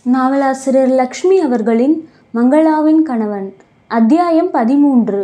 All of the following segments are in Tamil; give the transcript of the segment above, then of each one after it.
நாவலாசிரியர் லக்ஷ்மி அவர்களின் மங்களாவின் கணவன் அத்தியாயம் பதிமூன்று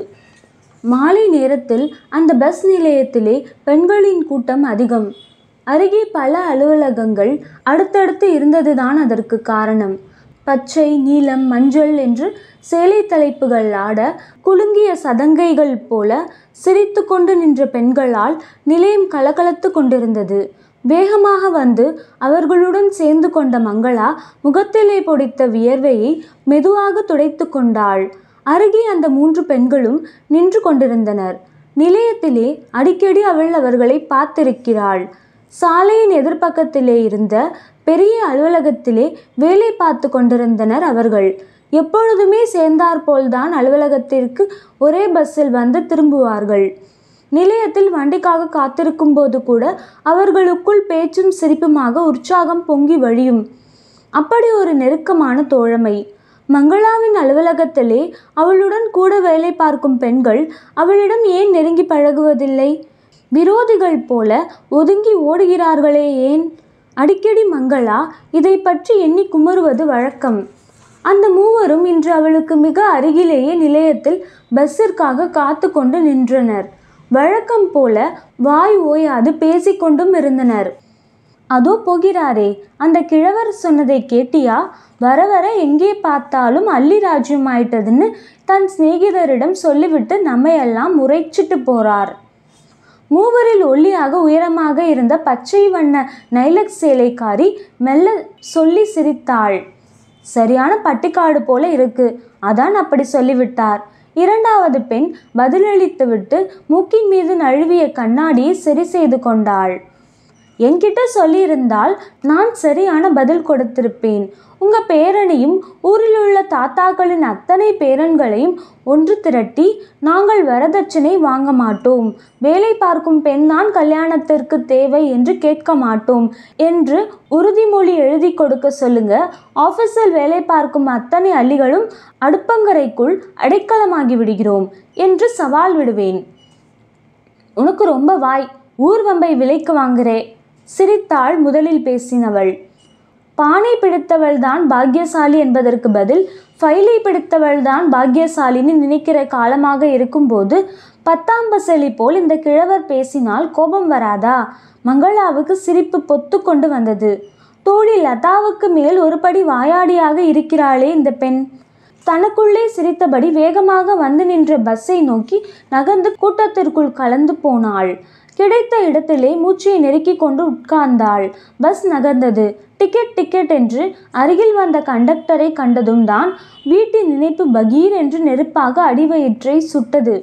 மாலை நேரத்தில் அந்த பஸ் நிலையத்திலே பெண்களின் கூட்டம் அதிகம் அருகே பல அலுவலகங்கள் அடுத்தடுத்து இருந்ததுதான் அதற்கு காரணம் பச்சை நீலம் மஞ்சள் என்று சேலை தலைப்புகள் ஆட குலுங்கிய சதங்கைகள் போல சிரித்து கொண்டு நின்ற பெண்களால் நிலையம் கலகலத்து கொண்டிருந்தது வேகமாக வந்து அவர்களுடன் சேர்ந்து கொண்ட மங்களா முகத்திலே பொடித்த வியர்வையை மெதுவாக துடைத்து கொண்டாள் அருகே அந்த மூன்று பெண்களும் நின்று கொண்டிருந்தனர் நிலையத்திலே அடிக்கடி அவள் அவர்களை பார்த்திருக்கிறாள் சாலையின் எதிர்ப்பக்கத்திலே இருந்த பெரிய அலுவலகத்திலே வேலை பார்த்து கொண்டிருந்தனர் அவர்கள் எப்பொழுதுமே சேர்ந்தாற்போல்தான் அலுவலகத்திற்கு ஒரே பஸ்ஸில் வந்து திரும்புவார்கள் நிலையத்தில் வண்டிக்காக காத்திருக்கும் போது கூட அவர்களுக்குள் பேச்சும் சிரிப்புமாக உற்சாகம் பொங்கி வழியும் அப்படி ஒரு நெருக்கமான தோழமை மங்களாவின் அலுவலகத்திலே அவளுடன் கூட வேலை பார்க்கும் பெண்கள் அவளிடம் ஏன் நெருங்கி பழகுவதில்லை விரோதிகள் போல ஒதுங்கி ஓடுகிறார்களே ஏன் அடிக்கடி மங்களா இதை பற்றி எண்ணி குமருவது வழக்கம் அந்த மூவரும் இன்று அவளுக்கு மிக அருகிலேயே நிலையத்தில் பஸ்ஸிற்காக காத்து கொண்டு நின்றனர் வழக்கம் போல வாய் ஓயாது பேசிக்கொண்டும் இருந்தனர் அதோ போகிறாரே அந்த கிழவர் சொன்னதை கேட்டியா வர வர எங்கே பார்த்தாலும் அள்ளி ராஜ்யம் ஆயிட்டதுன்னு தன் சிநேகிதரிடம் சொல்லிவிட்டு நம்மையெல்லாம் முறைச்சிட்டு போறார் மூவரில் ஒல்லியாக உயரமாக இருந்த பச்சை வண்ண நைலக் சேலைக்காரி மெல்ல சொல்லி சிரித்தாள் சரியான பட்டிக்காடு போல இருக்கு அதான் அப்படி சொல்லிவிட்டார் இரண்டாவது பெண் பதிலளித்துவிட்டு மூக்கின் மீது நழுவிய கண்ணாடியை சரி செய்து கொண்டாள் என்கிட்ட சொல்லியிருந்தால் நான் சரியான பதில் கொடுத்திருப்பேன் உங்க பேரனையும் ஊரில் உள்ள தாத்தாக்களின் அத்தனை பேரன்களையும் ஒன்று திரட்டி நாங்கள் வரதட்சணை வாங்க மாட்டோம் வேலை பார்க்கும் பெண்தான் கல்யாணத்திற்கு தேவை என்று கேட்க மாட்டோம் என்று உறுதிமொழி எழுதி கொடுக்க சொல்லுங்க ஆஃபீஸில் வேலை பார்க்கும் அத்தனை அள்ளிகளும் அடுப்பங்கரைக்குள் அடைக்கலமாகி விடுகிறோம் என்று சவால் விடுவேன் உனக்கு ரொம்ப வாய் ஊர்வம்பை விலைக்கு வாங்குறே சிரித்தாள் முதலில் பேசினவள் பானை பிடித்தவள்தான் பாக்கியசாலி என்பதற்கு பதில் ஃபைலை பிடித்தவள்தான் பாக்கியசாலின்னு நினைக்கிற காலமாக இருக்கும்போது பத்தாம் பசலி போல் இந்த கிழவர் பேசினால் கோபம் வராதா மங்களாவுக்கு சிரிப்பு பொத்து கொண்டு வந்தது தோழி லதாவுக்கு மேல் ஒரு படி வாயாடியாக இருக்கிறாளே இந்த பெண் தனக்குள்ளே சிரித்தபடி வேகமாக வந்து நின்ற பஸ்ஸை நோக்கி நகர்ந்து கூட்டத்திற்குள் கலந்து போனாள் கிடைத்த இடத்திலே மூச்சை நெருக்கி கொண்டு உட்கார்ந்தாள் பஸ் நகர்ந்தது டிக்கெட் டிக்கெட் என்று அருகில் வந்த கண்டக்டரை கண்டதும் தான் வீட்டின் நினைப்பு பகீர் என்று நெருப்பாக அடிவயிற்றை சுட்டது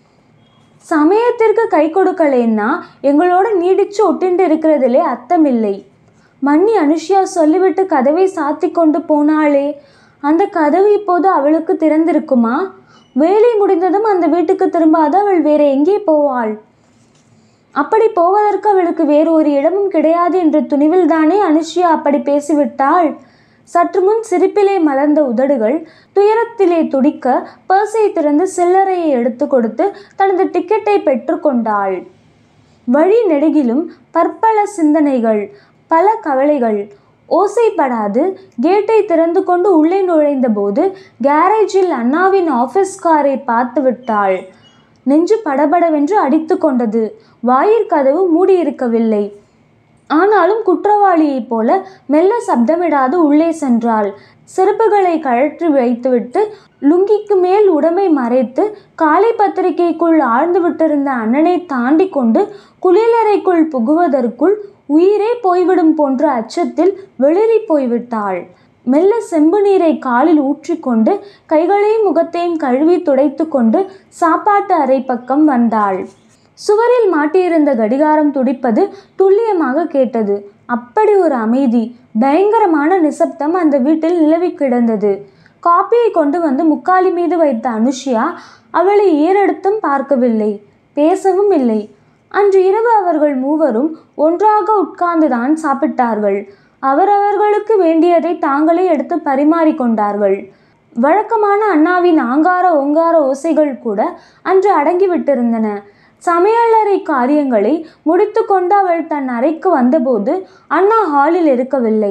சமயத்திற்கு கை கொடுக்கலேன்னா எங்களோட நீடிச்சு ஒட்டிண்டு இருக்கிறதிலே அர்த்தமில்லை மன்னி அனுஷியா சொல்லிவிட்டு கதவை சாத்தி கொண்டு போனாளே அந்த கதவு இப்போது அவளுக்கு திறந்திருக்குமா வேலை முடிந்ததும் அந்த வீட்டுக்கு திரும்பாத அவள் வேற எங்கே போவாள் அப்படி போவதற்கு அவளுக்கு வேறு ஒரு இடமும் கிடையாது என்ற துணிவில் தானே அனுஷியா அப்படி பேசிவிட்டாள் சற்று முன் சிரிப்பிலே மலர்ந்த உதடுகள் துயரத்திலே துடிக்க பர்ஸை திறந்து சில்லறையை எடுத்து கொடுத்து தனது டிக்கெட்டை பெற்றுக்கொண்டாள் வழி நெடுகிலும் பற்பல சிந்தனைகள் பல கவலைகள் ஓசைப்படாது கேட்டை திறந்து கொண்டு உள்ளே நுழைந்த போது கேரேஜில் அண்ணாவின் ஆஃபீஸ் காரை பார்த்து விட்டாள் நெஞ்சு படபடவென்று அடித்து கொண்டது வாயிற்கதவு மூடியிருக்கவில்லை ஆனாலும் குற்றவாளியைப் போல மெல்ல சப்தமிடாது உள்ளே சென்றாள் செருப்புகளை கழற்றி வைத்துவிட்டு லுங்கிக்கு மேல் உடமை மறைத்து காலை பத்திரிகைக்குள் ஆழ்ந்து விட்டிருந்த அண்ணனை தாண்டி கொண்டு குளியலறைக்குள் புகுவதற்குள் உயிரே போய்விடும் போன்ற அச்சத்தில் வெளிரி போய்விட்டாள் மெல்ல செம்பு நீரை காலில் ஊற்றிக்கொண்டு கைகளையும் முகத்தையும் கழுவி துடைத்து கொண்டு சாப்பாட்டு அறை பக்கம் வந்தாள் சுவரில் மாட்டியிருந்த கடிகாரம் துடிப்பது துல்லியமாக கேட்டது அப்படி ஒரு அமைதி பயங்கரமான நிசப்தம் அந்த வீட்டில் நிலவி கிடந்தது காப்பியை கொண்டு வந்து முக்காலி மீது வைத்த அனுஷியா அவளை ஏறெடுத்தும் பார்க்கவில்லை பேசவும் இல்லை அன்று இரவு அவர்கள் மூவரும் ஒன்றாக உட்கார்ந்துதான் சாப்பிட்டார்கள் அவரவர்களுக்கு வேண்டியதை தாங்களே எடுத்து பரிமாறிக்கொண்டார்கள் வழக்கமான அண்ணாவின் ஆங்கார ஓங்கார ஓசைகள் கூட அன்று அடங்கிவிட்டிருந்தன சமையலறை காரியங்களை முடித்துக்கொண்டு அவள் தன் அறைக்கு வந்தபோது அண்ணா ஹாலில் இருக்கவில்லை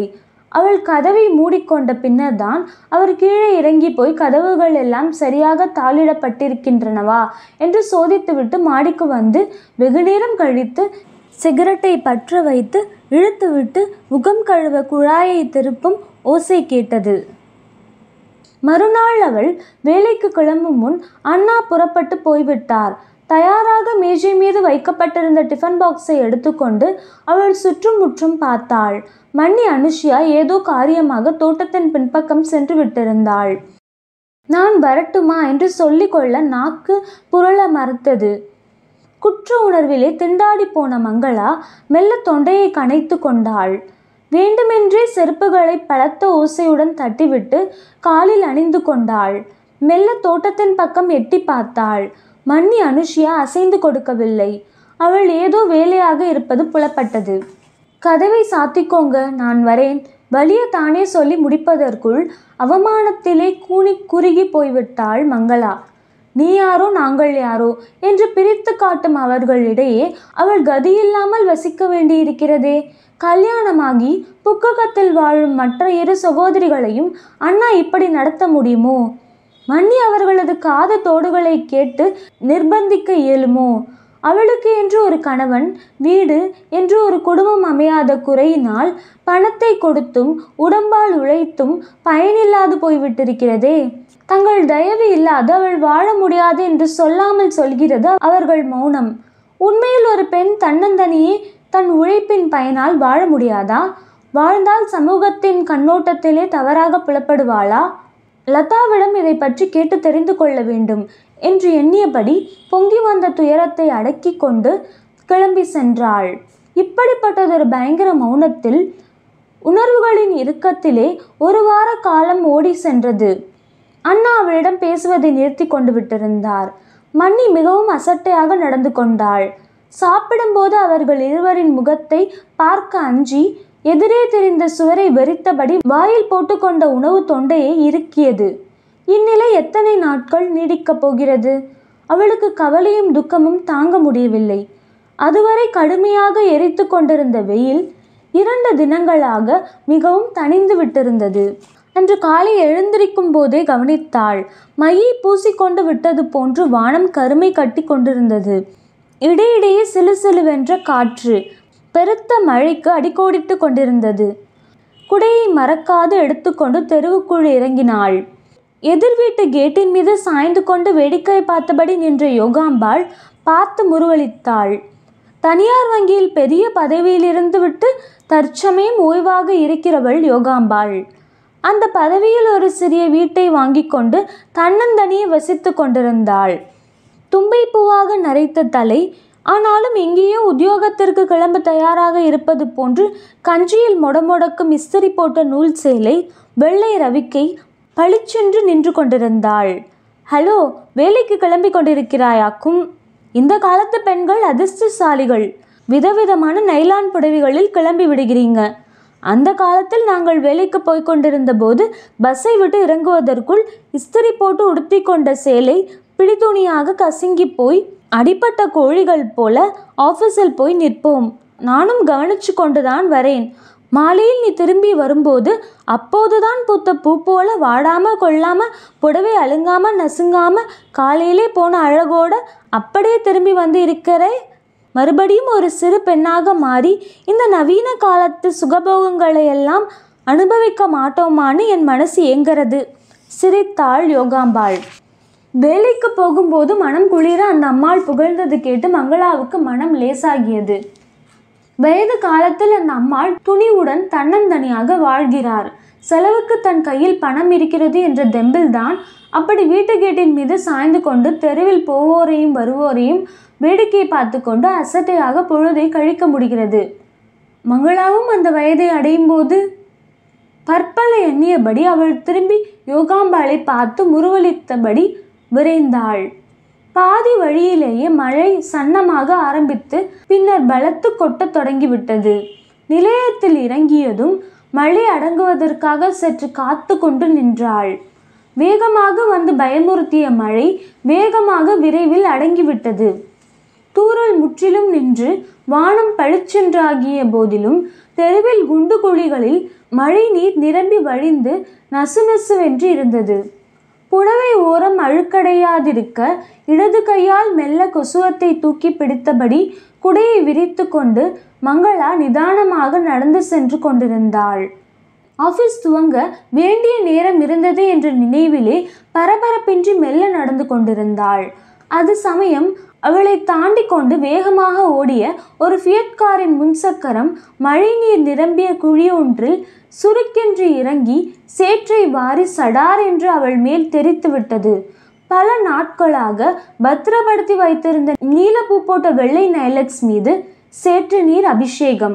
அவள் கதவை மூடிக்கொண்ட பின்னர்தான் அவர் கீழே இறங்கி போய் கதவுகள் எல்லாம் சரியாக தாளிடப்பட்டிருக்கின்றனவா என்று சோதித்துவிட்டு மாடிக்கு வந்து வெகுநேரம் கழித்து சிகரெட்டை பற்ற வைத்து இழுத்துவிட்டு முகம் கழுவ குழாயை திருப்பும் ஓசை கேட்டது மறுநாள் அவள் வேலைக்கு கிளம்பும் முன் அண்ணா புறப்பட்டு போய்விட்டார் தயாராக மேஜை மீது வைக்கப்பட்டிருந்த டிஃபன் பாக்ஸை எடுத்துக்கொண்டு அவள் சுற்றும் முற்றும் பார்த்தாள் மன்னி அனுஷியா ஏதோ காரியமாக தோட்டத்தின் பின்பக்கம் சென்று விட்டிருந்தாள் நான் வரட்டுமா என்று சொல்லிக்கொள்ள நாக்கு புரள மறுத்தது குற்ற உணர்விலே திண்டாடி போன மங்களா மெல்ல தொண்டையை கனைத்து கொண்டாள் வேண்டுமென்றே செருப்புகளை பலத்த ஓசையுடன் தட்டிவிட்டு காலில் அணிந்து கொண்டாள் மெல்ல தோட்டத்தின் பக்கம் எட்டி பார்த்தாள் மன்னி அனுஷியா அசைந்து கொடுக்கவில்லை அவள் ஏதோ வேலையாக இருப்பது புலப்பட்டது கதவை சாத்திக்கோங்க நான் வரேன் வலிய தானே சொல்லி முடிப்பதற்குள் அவமானத்திலே கூனி குறுகி போய்விட்டாள் மங்களா நீ யாரோ நாங்கள் யாரோ என்று பிரித்து காட்டும் அவர்களிடையே அவள் கதியில்லாமல் வசிக்க வேண்டியிருக்கிறதே கல்யாணமாகி புக்ககத்தில் வாழும் மற்ற இரு சகோதரிகளையும் அண்ணா இப்படி நடத்த முடியுமோ மன்னி அவர்களது காது தோடுகளை கேட்டு நிர்பந்திக்க இயலுமோ அவளுக்கு என்று ஒரு கணவன் வீடு என்று ஒரு குடும்பம் அமையாத குறையினால் பணத்தை கொடுத்தும் உடம்பால் உழைத்தும் பயனில்லாது போய்விட்டிருக்கிறதே தங்கள் தயவு இல்லாது அவள் வாழ முடியாது என்று சொல்லாமல் சொல்கிறது அவர்கள் மௌனம் உண்மையில் ஒரு பெண் தன்னந்தனியே தன் உழைப்பின் பயனால் வாழ முடியாதா வாழ்ந்தால் சமூகத்தின் கண்ணோட்டத்திலே தவறாக புலப்படுவாளா லதாவிடம் இதை பற்றி கேட்டு தெரிந்து கொள்ள வேண்டும் என்று எண்ணியபடி பொங்கி வந்த துயரத்தை அடக்கி கொண்டு கிளம்பி சென்றாள் இப்படிப்பட்டதொரு பயங்கர மௌனத்தில் உணர்வுகளின் இறுக்கத்திலே ஒரு வார காலம் ஓடி சென்றது அண்ணா அவளிடம் பேசுவதை நிறுத்தி கொண்டு விட்டிருந்தார் மன்னி மிகவும் அசட்டையாக நடந்து கொண்டாள் சாப்பிடும்போது அவர்கள் இருவரின் முகத்தை பார்க்க அஞ்சி எதிரே தெரிந்த சுவரை வெறித்தபடி வாயில் போட்டுக்கொண்ட உணவு தொண்டையை இறுக்கியது இந்நிலை எத்தனை நாட்கள் நீடிக்கப் போகிறது அவளுக்கு கவலையும் துக்கமும் தாங்க முடியவில்லை அதுவரை கடுமையாக எரித்து கொண்டிருந்த வெயில் இரண்டு தினங்களாக மிகவும் தணிந்து விட்டிருந்தது அன்று காலை எழுந்திருக்கும் போதே கவனித்தாள் மையை பூசிக்கொண்டு விட்டது போன்று வானம் கருமை கட்டி கொண்டிருந்தது இடையிடையே சிலு சிலுவென்ற காற்று பெருத்த மழைக்கு அடிக்கோடிட்டு கொண்டிருந்தது குடையை மறக்காது எடுத்துக்கொண்டு தெருவுக்குள் இறங்கினாள் எதிர் வீட்டு கேட்டின் மீது சாய்ந்து கொண்டு வேடிக்கை பார்த்தபடி நின்ற யோகாம்பாள் பார்த்து முருவளித்தாள் தனியார் வங்கியில் பெரிய பதவியிலிருந்து விட்டு தற்சமயம் ஓய்வாக இருக்கிறவள் யோகாம்பாள் அந்த பதவியில் ஒரு சிறிய வீட்டை வாங்கி கொண்டு தன்னந்தனியே வசித்து கொண்டிருந்தாள் தும்பை பூவாக நரைத்த தலை ஆனாலும் எங்கேயோ உத்தியோகத்திற்கு கிளம்ப தயாராக இருப்பது போன்று கஞ்சியில் மொடமொடக்கும் இஸ்திரி போட்ட நூல் சேலை வெள்ளை ரவிக்கை பளிச்சென்று நின்று கொண்டிருந்தாள் ஹலோ வேலைக்கு கிளம்பி கொண்டிருக்கிறாயாக்கும் இந்த காலத்து பெண்கள் அதிர்ஷ்டசாலிகள் விதவிதமான நைலான் புடவைகளில் கிளம்பி விடுகிறீங்க அந்த காலத்தில் நாங்கள் வேலைக்கு போய் கொண்டிருந்த போது பஸ்ஸை விட்டு இறங்குவதற்குள் இஸ்திரி போட்டு உடுத்தி கொண்ட சேலை பிடித்துணியாக கசங்கி போய் அடிப்பட்ட கோழிகள் போல ஆஃபீஸில் போய் நிற்போம் நானும் கவனிச்சு கொண்டுதான் வரேன் மாலையில் நீ திரும்பி வரும்போது அப்போதுதான் பூத்த பூ போல வாடாம கொள்ளாம புடவை அழுங்காம நசுங்காம காலையிலே போன அழகோட அப்படியே திரும்பி வந்து இருக்கிறே மறுபடியும் ஒரு சிறு பெண்ணாக மாறி இந்த நவீன காலத்து சுகபோகங்களை எல்லாம் அனுபவிக்க மாட்டோமான்னு என் மனசு ஏங்கிறது சிரித்தாள் யோகாம்பாள் வேலைக்கு போகும்போது மனம் குளிர அந்த அம்மாள் புகழ்ந்தது கேட்டு மங்களாவுக்கு மனம் லேசாகியது வயது காலத்தில் அந்த அம்மாள் துணிவுடன் தன்னந்தனியாக வாழ்கிறார் செலவுக்கு தன் கையில் பணம் இருக்கிறது என்ற தெம்பில்தான் அப்படி வீட்டு கேட்டின் மீது சாய்ந்து கொண்டு தெருவில் போவோரையும் வருவோரையும் வேடிக்கை பார்த்து கொண்டு அசட்டையாக பொழுதை கழிக்க முடிகிறது மங்களாவும் அந்த வயதை அடையும் போது பற்பல எண்ணியபடி அவள் திரும்பி யோகாம்பாளை பார்த்து முருவளித்தபடி விரைந்தாள் பாதி வழியிலேயே மழை சன்னமாக ஆரம்பித்து பின்னர் பலத்து கொட்டத் தொடங்கிவிட்டது நிலையத்தில் இறங்கியதும் மழை அடங்குவதற்காக சற்று காத்து கொண்டு நின்றாள் வேகமாக வந்து பயமுறுத்திய மழை வேகமாக விரைவில் அடங்கிவிட்டது தூறல் முற்றிலும் நின்று வானம் பளிச்சென்றாகிய போதிலும் தெருவில் குண்டு குழிகளில் மழை நீர் நிரம்பி வழிந்து நசுநசுவென்று இருந்தது புடவை ஓரம் அழுக்கடையாதிருக்க இடது கையால் மெல்ல கொசுவத்தை தூக்கி பிடித்தபடி குடையை விரித்து கொண்டு மங்களா நிதானமாக நடந்து சென்று கொண்டிருந்தாள் ஆஃபீஸ் துவங்க வேண்டிய நேரம் இருந்தது என்ற நினைவிலே பரபரப்பின்றி மெல்ல நடந்து கொண்டிருந்தாள் அது சமயம் அவளை தாண்டி கொண்டு வேகமாக ஓடிய ஒரு ஃபியட் காரின் முன்சக்கரம் மழைநீர் நிரம்பிய குழி ஒன்றில் சுருக்கென்று இறங்கி சேற்றை வாரி சடார் என்று அவள் மேல் தெரித்து விட்டது பல நாட்களாக பத்திரப்படுத்தி வைத்திருந்த நீலப்பூ போட்ட வெள்ளை நைலக்ஸ் மீது சேற்று நீர் அபிஷேகம்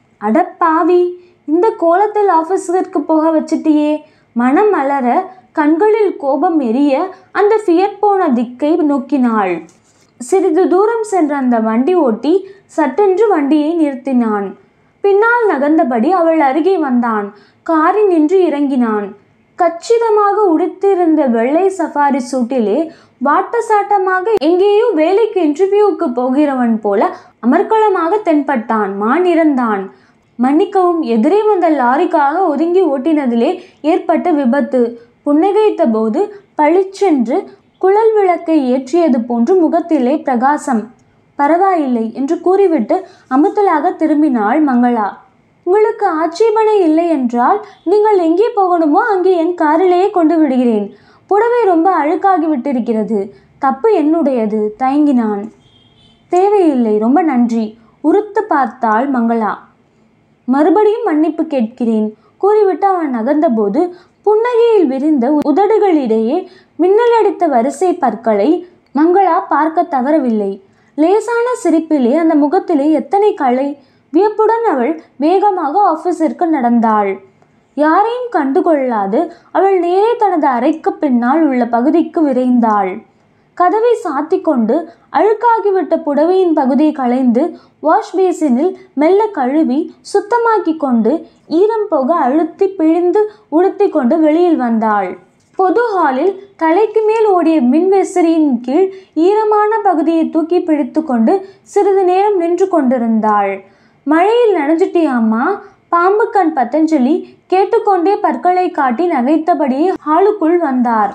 அடப்பாவி இந்த கோலத்தில் ஆஃபீஸிற்கு போக வச்சிட்டியே மனம் மலர கண்களில் கோபம் எரிய அந்த ஃபியட் போன திக்கை நோக்கினாள் சிறிது தூரம் சென்ற அந்த வண்டி ஓட்டி சட்டென்று வண்டியை நிறுத்தினான் பின்னால் நகர்ந்தபடி அவள் அருகே வந்தான் காரில் நின்று இறங்கினான் கச்சிதமாக உடுத்திருந்த வெள்ளை சஃபாரி சூட்டிலே வாட்ட சாட்டமாக எங்கேயோ வேலைக்கு இன்டர்வியூவுக்கு போகிறவன் போல அமர்க்களமாக தென்பட்டான் மான் இறந்தான் மன்னிக்கவும் எதிரே வந்த லாரிக்காக ஒதுங்கி ஓட்டினதிலே ஏற்பட்ட விபத்து புன்னகைத்த போது பளிச்சென்று குழல் விளக்கை ஏற்றியது போன்று முகத்திலே பிரகாசம் பரவாயில்லை என்று கூறிவிட்டு அமுத்தலாக திரும்பினாள் மங்களா உங்களுக்கு ஆட்சேபனை இல்லை என்றால் நீங்கள் எங்கே போகணுமோ அங்கே என் காரிலேயே கொண்டு விடுகிறேன் புடவை ரொம்ப அழுக்காகி விட்டிருக்கிறது தப்பு என்னுடையது தயங்கினான் தேவையில்லை ரொம்ப நன்றி உறுத்து பார்த்தாள் மங்களா மறுபடியும் மன்னிப்பு கேட்கிறேன் கூறிவிட்டு அவன் நகர்ந்தபோது புன்னகையில் விரிந்த உதடுகளிடையே மின்னலடித்த வரிசை பற்களை மங்களா பார்க்க தவறவில்லை லேசான சிரிப்பிலே அந்த முகத்திலே எத்தனை கலை வியப்புடன் அவள் வேகமாக ஆபீஸிற்கு நடந்தாள் யாரையும் கண்டுகொள்ளாது அவள் நேரே தனது அறைக்கு பின்னால் உள்ள பகுதிக்கு விரைந்தாள் கதவை சாத்தி கொண்டு அழுக்காகிவிட்ட புடவையின் பகுதியை களைந்து வாஷ் பேசினில் மெல்ல கழுவி சுத்தமாக்கி கொண்டு ஈரம் போக அழுத்தி பிழிந்து உடுத்தி கொண்டு வெளியில் வந்தாள் பொது ஹாலில் தலைக்கு மேல் ஓடிய மின்விசிறியின் கீழ் ஈரமான பகுதியை தூக்கி பிடித்து கொண்டு சிறிது நேரம் நின்று கொண்டிருந்தாள் மழையில் நனைஞ்சிட்டியாம்மா பாம்பு கண் பத்தஞ்சலி கேட்டுக்கொண்டே பற்களை காட்டி நகைத்தபடியே ஹாலுக்குள் வந்தார்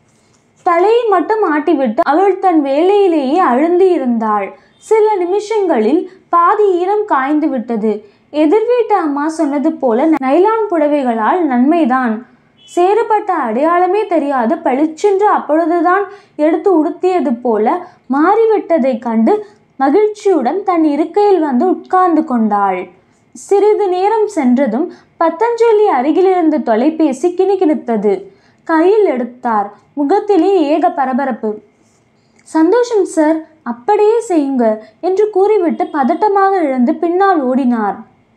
தலையை மட்டும் ஆட்டிவிட்டு அவள் தன் வேலையிலேயே அழுந்தி இருந்தாள் சில நிமிஷங்களில் பாதி ஈரம் காய்ந்து விட்டது எதிர் வீட்டு அம்மா சொன்னது போல நைலான் புடவைகளால் நன்மைதான் சேறுபட்ட அடையாளமே தெரியாது பளிச்சென்று அப்பொழுதுதான் எடுத்து உடுத்தியது போல மாறிவிட்டதைக் கண்டு மகிழ்ச்சியுடன் தன் இருக்கையில் வந்து உட்கார்ந்து கொண்டாள் சிறிது நேரம் சென்றதும் பத்தஞ்சலி அருகிலிருந்த தொலைபேசி கிணிக்கிணித்தது கையில் எடுத்தார் முகத்திலே ஏக பரபரப்பு சந்தோஷம் சார் அப்படியே செய்யுங்க என்று கூறிவிட்டு பதட்டமாக எழுந்து பின்னால் ஓடினார்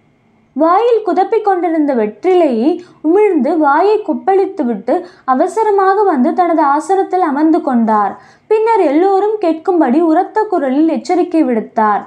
வாயில் குதப்பிக் கொண்டிருந்த வெற்றிலையை உமிழ்ந்து வாயை கொப்பளித்துவிட்டு அவசரமாக வந்து தனது ஆசனத்தில் அமர்ந்து கொண்டார் பின்னர் எல்லோரும் கேட்கும்படி உரத்த குரலில் எச்சரிக்கை விடுத்தார்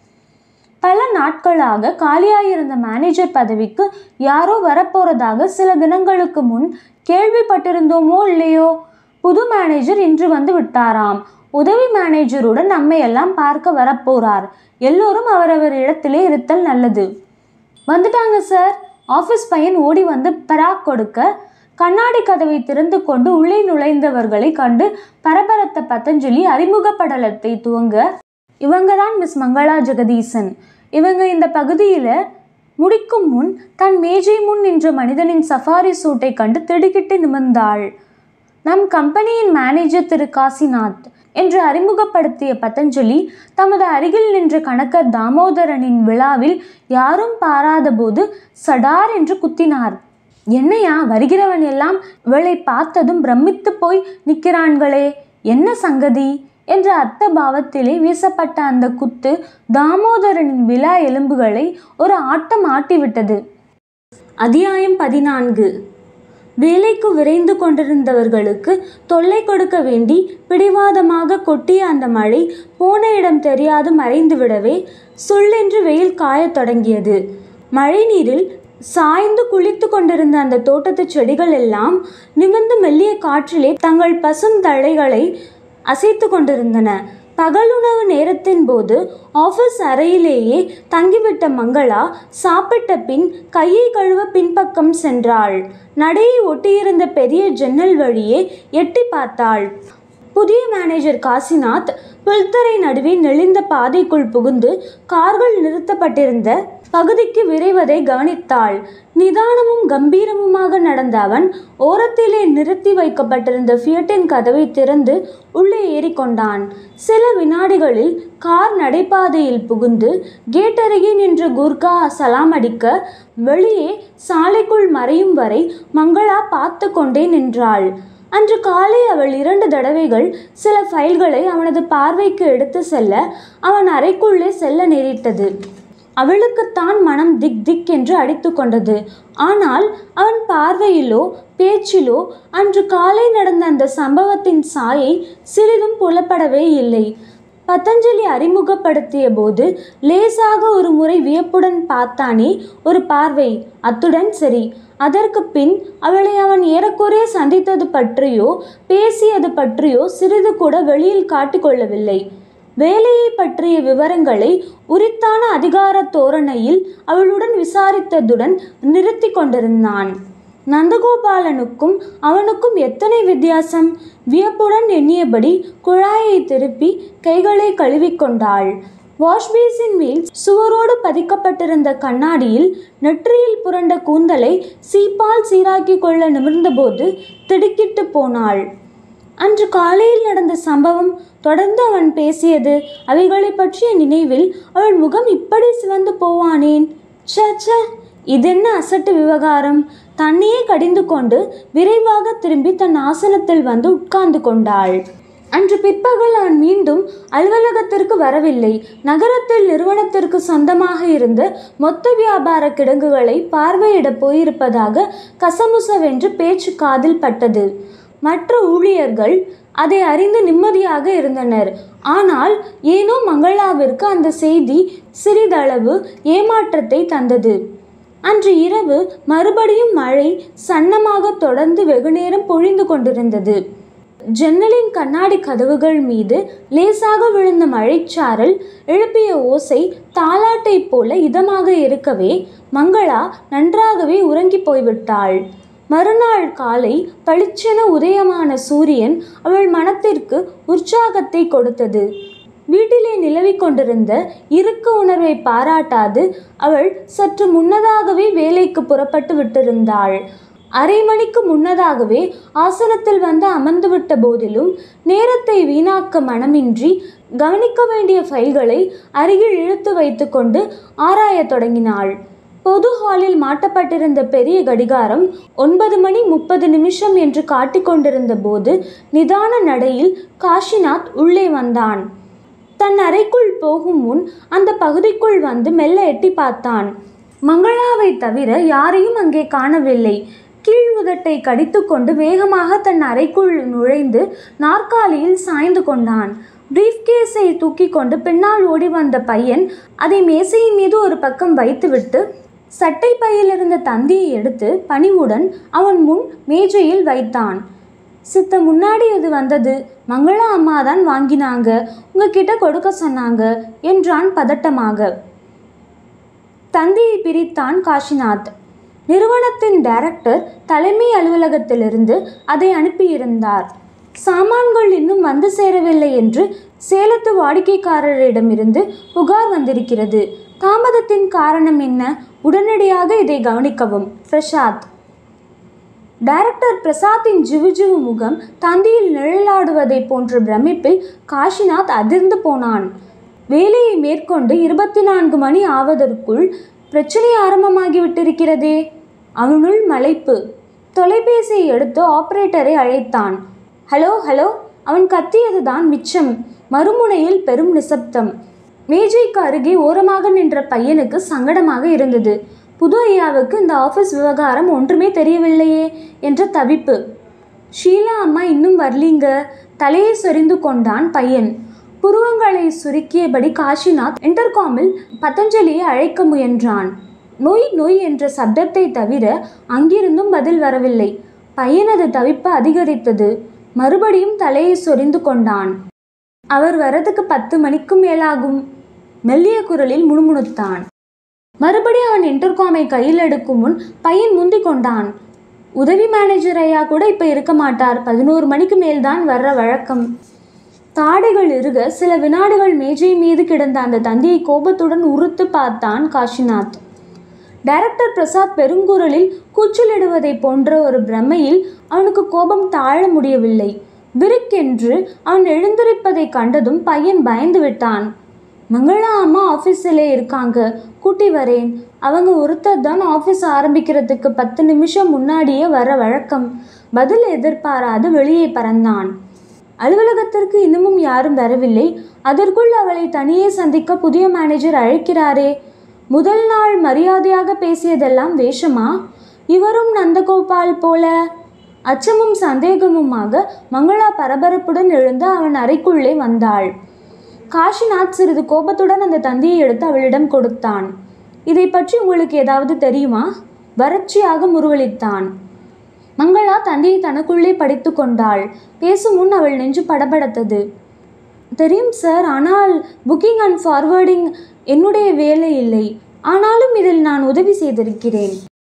பல நாட்களாக காலியாயிருந்த மேனேஜர் பதவிக்கு யாரோ வரப்போறதாக சில தினங்களுக்கு முன் கேள்விப்பட்டிருந்தோமோ இல்லையோ புது மேனேஜர் இன்று வந்து விட்டாராம் உதவி மேனேஜருடன் நம்மை எல்லாம் பார்க்க வரப்போறார் எல்லோரும் அவரவர் இடத்திலே இருத்தல் நல்லது வந்துட்டாங்க சார் ஆஃபீஸ் பையன் ஓடி வந்து பராக் கொடுக்க கண்ணாடி கதவை திறந்து கொண்டு உள்ளே நுழைந்தவர்களை கண்டு பரபரத்த பதஞ்சலி அறிமுக படலத்தை துவங்க இவங்க தான் மிஸ் மங்களா ஜெகதீசன் இவங்க இந்த பகுதியில் முடிக்கும் முன் தன் மேஜை முன் நின்ற மனிதனின் சஃபாரி சூட்டை கண்டு திடுக்கிட்டு நிமிர்ந்தாள் நம் கம்பெனியின் மேனேஜர் திரு காசிநாத் என்று அறிமுகப்படுத்திய பதஞ்சலி தமது அருகில் நின்ற கணக்கர் தாமோதரனின் விழாவில் யாரும் பாராதபோது சடார் என்று குத்தினார் என்னையா வருகிறவன் எல்லாம் இவளை பார்த்ததும் பிரமித்து போய் நிற்கிறான்களே என்ன சங்கதி என்ற அர்த்த பாவத்திலே வீசப்பட்ட அந்த குத்து தாமோதரனின் விழா எலும்புகளை ஒரு ஆட்டம் ஆட்டிவிட்டது அத்தியாயம் பதினான்கு வேலைக்கு விரைந்து கொண்டிருந்தவர்களுக்கு தொல்லை கொடுக்க வேண்டி பிடிவாதமாக கொட்டிய அந்த மழை போன இடம் தெரியாது மறைந்துவிடவே சுள்ளென்று வெயில் காயத் தொடங்கியது மழைநீரில் சாய்ந்து குளித்து கொண்டிருந்த அந்த தோட்டத்து செடிகள் எல்லாம் நிமிர்ந்து மெல்லிய காற்றிலே தங்கள் பசும் தழைகளை அசைத்து கொண்டிருந்தன பகலுணவு நேரத்தின் போது ஆஃபீஸ் அறையிலேயே தங்கிவிட்ட மங்களா சாப்பிட்ட பின் கையை கழுவ பின்பக்கம் சென்றாள் நடையை ஒட்டியிருந்த பெரிய ஜன்னல் வழியே எட்டி பார்த்தாள் புதிய மேனேஜர் காசிநாத் புல்தரை நடுவே நெளிந்த பாதைக்குள் புகுந்து கார்கள் நிறுத்தப்பட்டிருந்த பகுதிக்கு விரைவதை கவனித்தாள் நிதானமும் கம்பீரமுமாக நடந்த அவன் ஓரத்திலே நிறுத்தி வைக்கப்பட்டிருந்த ஃபியட்டின் கதவை திறந்து உள்ளே ஏறிக்கொண்டான் சில வினாடிகளில் கார் நடைபாதையில் புகுந்து கேட் அருகே நின்ற குர்கா சலாம் அடிக்க வெளியே சாலைக்குள் மறையும் வரை மங்களா பார்த்து கொண்டே நின்றாள் அன்று காலை அவள் இரண்டு தடவைகள் சில ஃபைல்களை அவனது பார்வைக்கு எடுத்து செல்ல அவன் அறைக்குள்ளே செல்ல நேரிட்டது அவளுக்குத்தான் மனம் திக் திக் என்று அடித்து கொண்டது ஆனால் அவன் பார்வையிலோ பேச்சிலோ அன்று காலை நடந்த அந்த சம்பவத்தின் சாயை சிறிதும் புலப்படவே இல்லை பதஞ்சலி அறிமுகப்படுத்திய போது லேசாக ஒரு முறை வியப்புடன் பார்த்தானே ஒரு பார்வை அத்துடன் சரி அதற்கு பின் அவளை அவன் ஏறக்குறைய சந்தித்தது பற்றியோ பேசியது பற்றியோ சிறிது கூட வெளியில் காட்டிக்கொள்ளவில்லை வேலையை பற்றிய விவரங்களை உரித்தான அதிகார தோரணையில் அவளுடன் விசாரித்ததுடன் நிறுத்தி கொண்டிருந்தான் நந்தகோபாலனுக்கும் அவனுக்கும் எத்தனை வித்தியாசம் வியப்புடன் எண்ணியபடி குழாயை திருப்பி கைகளை கழுவிக்கொண்டாள் வாஷ்பேசின் மேல் சுவரோடு பதிக்கப்பட்டிருந்த கண்ணாடியில் நெற்றியில் புரண்ட கூந்தலை சீப்பால் சீராக்கி கொள்ள நிமிர்ந்தபோது திடுக்கிட்டு போனாள் அன்று காலையில் நடந்த சம்பவம் தொடர்ந்து அவன் பேசியது அவைகளை பற்றிய நினைவில் அவள் முகம் இப்படி சிவந்து போவானேன் ச்ச ச்ச இதென்ன அசட்டு விவகாரம் தன்னையே கடிந்து கொண்டு விரைவாக திரும்பி தன் ஆசனத்தில் வந்து உட்கார்ந்து கொண்டாள் அன்று பிற்பகல் அவன் மீண்டும் அலுவலகத்திற்கு வரவில்லை நகரத்தில் நிறுவனத்திற்கு சொந்தமாக இருந்த மொத்த வியாபார கிடங்குகளை பார்வையிட போயிருப்பதாக கசமுசவென்று பேச்சு காதில் பட்டது மற்ற ஊழியர்கள் அதை அறிந்து நிம்மதியாக இருந்தனர் ஆனால் ஏனோ மங்களாவிற்கு அந்த செய்தி சிறிதளவு ஏமாற்றத்தை தந்தது அன்று இரவு மறுபடியும் மழை சன்னமாக தொடர்ந்து வெகுநேரம் பொழிந்து கொண்டிருந்தது ஜன்னலின் கண்ணாடி கதவுகள் மீது லேசாக விழுந்த மழைச்சாரல் எழுப்பிய ஓசை தாலாட்டைப் போல இதமாக இருக்கவே மங்களா நன்றாகவே உறங்கி போய்விட்டாள் மறுநாள் காலை பளிச்சென உதயமான சூரியன் அவள் மனத்திற்கு உற்சாகத்தை கொடுத்தது வீட்டிலே நிலவிக் கொண்டிருந்த இறுக்க உணர்வை பாராட்டாது அவள் சற்று முன்னதாகவே வேலைக்கு புறப்பட்டு விட்டிருந்தாள் அரை மணிக்கு முன்னதாகவே ஆசனத்தில் வந்து அமர்ந்துவிட்ட போதிலும் நேரத்தை வீணாக்க மனமின்றி கவனிக்க வேண்டிய ஃபைல்களை அருகில் இழுத்து வைத்துக்கொண்டு ஆராயத் தொடங்கினாள் பொது ஹாலில் மாட்டப்பட்டிருந்த பெரிய கடிகாரம் ஒன்பது மணி முப்பது நிமிஷம் என்று காட்டிக்கொண்டிருந்த போது நிதான நடையில் காஷிநாத் உள்ளே வந்தான் தன் அறைக்குள் போகும் முன் அந்த பகுதிக்குள் வந்து மெல்ல எட்டி பார்த்தான் மங்களாவை தவிர யாரையும் அங்கே காணவில்லை கீழ் உதட்டை கடித்துக்கொண்டு வேகமாக தன் அறைக்குள் நுழைந்து நாற்காலியில் சாய்ந்து கொண்டான் பிரீஃப்கேஸை தூக்கி கொண்டு பின்னால் ஓடி வந்த பையன் அதை மேசையின் மீது ஒரு பக்கம் வைத்துவிட்டு சட்டை பையில் இருந்த தந்தியை எடுத்து பணிவுடன் அவன் முன் மேஜையில் வைத்தான் சித்த முன்னாடி அது வந்தது மங்களா அம்மா தான் வாங்கினாங்க உங்ககிட்ட கொடுக்க சொன்னாங்க என்றான் பதட்டமாக தந்தியை பிரித்தான் காஷிநாத் நிறுவனத்தின் டைரக்டர் தலைமை அலுவலகத்திலிருந்து அதை அனுப்பியிருந்தார் சாமான்கள் இன்னும் வந்து சேரவில்லை என்று சேலத்து வாடிக்கைக்காரரிடமிருந்து புகார் வந்திருக்கிறது தாமதத்தின் காரணம் என்ன உடனடியாக இதை கவனிக்கவும் பிரசாத் டைரக்டர் பிரசாத்தின் ஜிவுஜிவு முகம் தந்தியில் நிழலாடுவதைப் போன்ற பிரமிப்பில் காஷிநாத் அதிர்ந்து போனான் வேலையை மேற்கொண்டு இருபத்தி நான்கு மணி ஆவதற்குள் பிரச்சனை ஆரம்பமாகிவிட்டிருக்கிறதே அவனுள் மலைப்பு தொலைபேசியை எடுத்து ஆபரேட்டரை அழைத்தான் ஹலோ ஹலோ அவன் கத்தியதுதான் மிச்சம் மறுமுனையில் பெரும் நிசப்தம் மேஜைக்கு அருகே ஓரமாக நின்ற பையனுக்கு சங்கடமாக இருந்தது புது ஐயாவுக்கு இந்த ஆஃபீஸ் விவகாரம் ஒன்றுமே தெரியவில்லையே என்ற தவிப்பு ஷீலா அம்மா இன்னும் வரலீங்க தலையை சொரிந்து கொண்டான் பையன் புருவங்களை சுருக்கியபடி காஷிநாத் இன்டர்காமில் பதஞ்சலியை அழைக்க முயன்றான் நொய் நொய் என்ற சப்தத்தை தவிர அங்கிருந்தும் பதில் வரவில்லை பையனது தவிப்பு அதிகரித்தது மறுபடியும் தலையை சொரிந்து கொண்டான் அவர் வரதுக்கு பத்து மணிக்கும் மேலாகும் மெல்லிய குரலில் முணுமுணுத்தான் மறுபடியும் அவன் இன்டர்காமை கையில் எடுக்கும் முன் பையன் முந்திக் கொண்டான் உதவி மேனேஜர் ஐயா கூட இப்போ இருக்க மாட்டார் பதினோரு மணிக்கு மேல்தான் வர்ற வழக்கம் தாடைகள் இருக சில வினாடிகள் மேஜை மீது கிடந்த அந்த தந்தியை கோபத்துடன் உறுத்து பார்த்தான் காஷிநாத் டைரக்டர் பிரசாத் பெருங்குரலில் கூச்சலிடுவதைப் போன்ற ஒரு பிரமையில் அவனுக்கு கோபம் தாழ முடியவில்லை விருக்கென்று அவன் எழுந்திருப்பதை கண்டதும் பையன் பயந்து விட்டான் மங்களா அம்மா ஆஃபீஸிலே இருக்காங்க கூட்டி வரேன் அவங்க ஒருத்தர் தான் ஆஃபீஸ் ஆரம்பிக்கிறதுக்கு பத்து நிமிஷம் முன்னாடியே வர வழக்கம் பதில் எதிர்பாராது வெளியே பறந்தான் அலுவலகத்திற்கு இன்னமும் யாரும் வரவில்லை அதற்குள் அவளை தனியே சந்திக்க புதிய மேனேஜர் அழைக்கிறாரே முதல் நாள் மரியாதையாக பேசியதெல்லாம் வேஷமா இவரும் நந்தகோபால் போல அச்சமும் சந்தேகமுமாக மங்களா பரபரப்புடன் எழுந்து அவன் அறைக்குள்ளே வந்தாள் காஷிநாத் சிறிது கோபத்துடன் அந்த தந்தியை எடுத்து அவளிடம் கொடுத்தான் இதை பற்றி உங்களுக்கு ஏதாவது தெரியுமா வறட்சியாக முருவளித்தான் மங்களா தந்தியை தனக்குள்ளே படித்து கொண்டாள் பேசும் முன் அவள் நெஞ்சு படபடத்தது தெரியும் சார் ஆனால் புக்கிங் அண்ட் ஃபார்வேர்டிங் என்னுடைய வேலை இல்லை ஆனாலும் இதில் நான் உதவி செய்திருக்கிறேன்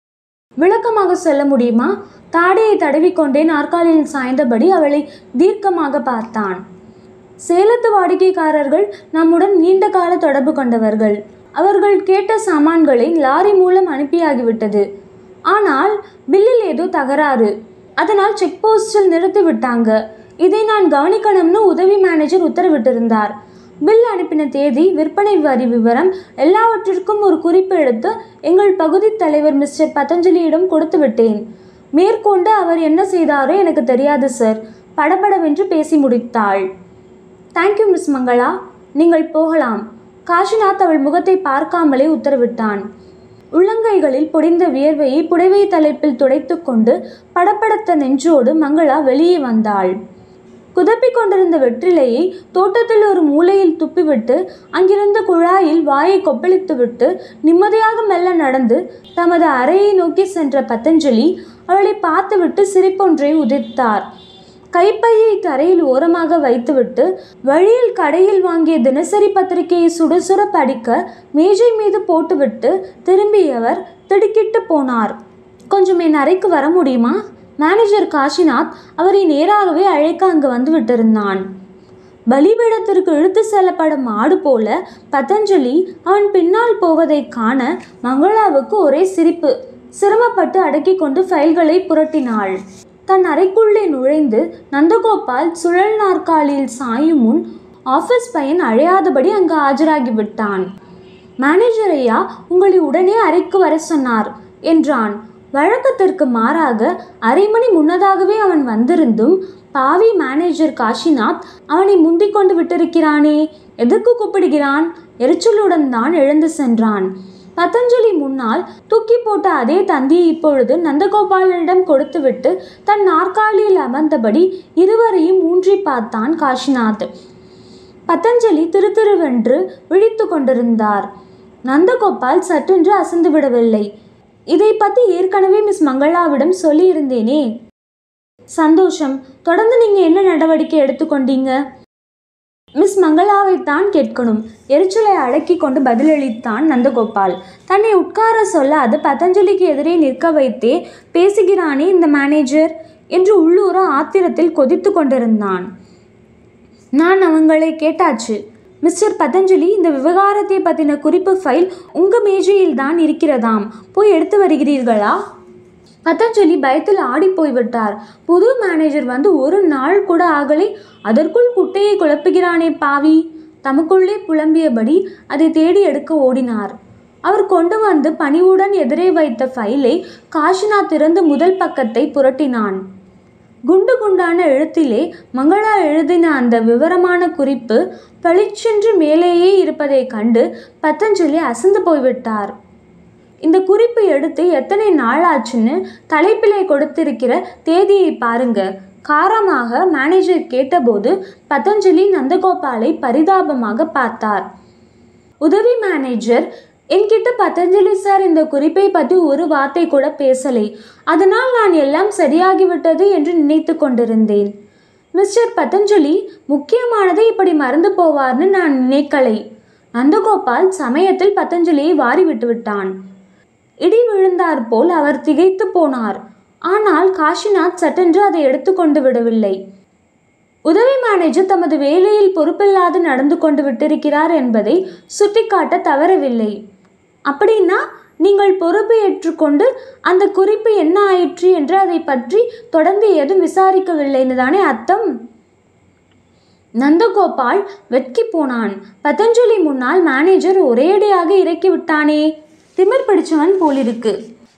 விளக்கமாக சொல்ல முடியுமா தாடையை தடவிக்கொண்டே நாற்காலியில் சாய்ந்தபடி அவளை தீர்க்கமாக பார்த்தான் சேலத்து வாடிக்கைக்காரர்கள் நம்முடன் நீண்ட கால தொடர்பு கொண்டவர்கள் அவர்கள் கேட்ட சாமான்களை லாரி மூலம் அனுப்பியாகிவிட்டது ஆனால் பில்லில் ஏதோ தகராறு அதனால் செக் போஸ்டில் நிறுத்தி விட்டாங்க இதை நான் கவனிக்கணும்னு உதவி மேனேஜர் உத்தரவிட்டிருந்தார் பில் அனுப்பின தேதி விற்பனை வரி விவரம் எல்லாவற்றிற்கும் ஒரு குறிப்பு எடுத்து எங்கள் பகுதி தலைவர் மிஸ்டர் பதஞ்சலியிடம் கொடுத்து விட்டேன் மேற்கொண்டு அவர் என்ன செய்தாரோ எனக்கு தெரியாது சார் படபடவென்று பேசி முடித்தாள் தேங்க்யூ மிஸ் மங்களா நீங்கள் போகலாம் காஷிநாத் அவள் முகத்தை பார்க்காமலே உத்தரவிட்டான் உள்ளங்கைகளில் பொடிந்த வியர்வையை புடவை தலைப்பில் துடைத்து கொண்டு படபடத்த நெஞ்சோடு மங்களா வெளியே வந்தாள் குதப்பிக் கொண்டிருந்த வெற்றிலையை தோட்டத்தில் ஒரு மூலையில் துப்பிவிட்டு அங்கிருந்த குழாயில் வாயை கொப்பளித்துவிட்டு நிம்மதியாக மெல்ல நடந்து தமது அறையை நோக்கி சென்ற பதஞ்சலி அவளை பார்த்துவிட்டு சிரிப்பொன்றை உதிர்த்தார் கைப்பையை தரையில் ஓரமாக வைத்துவிட்டு வழியில் கடையில் வாங்கிய தினசரி பத்திரிகையை சுட சுட படிக்க மேஜை மீது போட்டுவிட்டு திரும்பியவர் திடுக்கிட்டு போனார் கொஞ்சம் என் அறைக்கு வர முடியுமா மேனேஜர் காஷிநாத் அவரை நேராகவே அழைக்க அங்கு வந்து விட்டிருந்தான் பலிபீடத்திற்கு இழுத்து செல்லப்படும் ஆடு போல பதஞ்சலி அவன் பின்னால் போவதைக் காண மங்களாவுக்கு ஒரே சிரிப்பு சிரமப்பட்டு அடக்கிக் கொண்டு ஃபைல்களை புரட்டினாள் தன் அறைக்குள்ளே நுழைந்து நந்தகோபால் சுழல் நாற்காலியில் சாயும் முன் ஆஃபீஸ் பையன் அழையாதபடி அங்கு ஆஜராகி விட்டான் மேனேஜர் ஐயா உங்களை உடனே அறைக்கு வர சொன்னார் என்றான் வழக்கத்திற்கு மாறாக அரை மணி முன்னதாகவே அவன் வந்திருந்தும் பாவி மேனேஜர் காஷிநாத் அவனை முந்திக் கொண்டு விட்டிருக்கிறானே எதற்கு கூப்பிடுகிறான் எரிச்சலுடன் தான் எழுந்து சென்றான் பதஞ்சலி முன்னால் தூக்கி போட்ட அதே தந்தியை இப்பொழுது நந்தகோபாலனிடம் கொடுத்துவிட்டு தன் நாற்காலியில் அமர்ந்தபடி இருவரையும் ஊன்றி பார்த்தான் காஷிநாத் பதஞ்சலி திருத்திருவென்று விழித்து கொண்டிருந்தார் நந்தகோபால் சட்டென்று அசந்து விடவில்லை இதை பற்றி ஏற்கனவே மிஸ் மங்களாவிடம் சொல்லியிருந்தேனே சந்தோஷம் தொடர்ந்து நீங்கள் என்ன நடவடிக்கை எடுத்துக்கொண்டீங்க மிஸ் மங்களாவைத்தான் கேட்கணும் எரிச்சலை அடக்கி கொண்டு பதிலளித்தான் நந்தகோபால் தன்னை உட்கார சொல்ல அது பதஞ்சலிக்கு எதிரே நிற்க வைத்தே பேசுகிறானே இந்த மேனேஜர் என்று உள்ளூர ஆத்திரத்தில் கொதித்து கொண்டிருந்தான் நான் அவங்களை கேட்டாச்சு மிஸ்டர் பதஞ்சலி இந்த விவகாரத்தை பற்றின குறிப்பு ஃபைல் உங்கள் மேஜையில் தான் இருக்கிறதாம் போய் எடுத்து வருகிறீர்களா பதஞ்சலி பயத்தில் ஆடி போய்விட்டார் புது மேனேஜர் வந்து ஒரு நாள் கூட ஆகலை அதற்குள் குட்டையை குழப்புகிறானே பாவி தமக்குள்ளே புலம்பியபடி அதை தேடி எடுக்க ஓடினார் அவர் கொண்டு வந்து பணிவுடன் எதிரே வைத்த ஃபைலை காஷிநாத் திறந்து முதல் பக்கத்தை புரட்டினான் குண்டு குண்டான எழுத்திலே மங்களா எழுதின அந்த விவரமான குறிப்பு பளிச்சென்று மேலேயே இருப்பதைக் கண்டு பத்தஞ்சலி அசந்து போய்விட்டார் இந்த குறிப்பு எடுத்து எத்தனை நாளாச்சுன்னு தலைப்பிலே கொடுத்திருக்கிற தேதியை பாருங்க காரமாக மேனேஜர் கேட்டபோது பதஞ்சலி நந்தகோபாலை பரிதாபமாக பார்த்தார் உதவி மேனேஜர் என்கிட்ட பதஞ்சலி சார் இந்த குறிப்பை பற்றி ஒரு வார்த்தை கூட பேசலை அதனால் நான் எல்லாம் சரியாகிவிட்டது என்று நினைத்து கொண்டிருந்தேன் மிஸ்டர் பதஞ்சலி முக்கியமானதை இப்படி மறந்து போவார்னு நான் நினைக்கலை நந்தகோபால் சமயத்தில் பதஞ்சலியை வாரி விட்டு விட்டான் இடி விழுந்தார் போல் அவர் திகைத்து போனார் ஆனால் காஷிநாத் சட்டென்று அதை எடுத்துக்கொண்டு விடவில்லை உதவி மேனேஜர் தமது வேலையில் பொறுப்பில்லாது நடந்து கொண்டு விட்டிருக்கிறார் என்பதை சுட்டிக்காட்ட தவறவில்லை அப்படின்னா நீங்கள் பொறுப்பு ஏற்றுக்கொண்டு அந்த குறிப்பு என்ன ஆயிற்று என்று அதை பற்றி தொடர்ந்து ஏதும் விசாரிக்கவில்லைன்னு தானே அர்த்தம் நந்தகோபால் வெட்கி போனான் பதஞ்சலி முன்னால் மேனேஜர் ஒரேடியாக இறக்கி விட்டானே திமிர் பிடிச்சவன் போலிருக்கு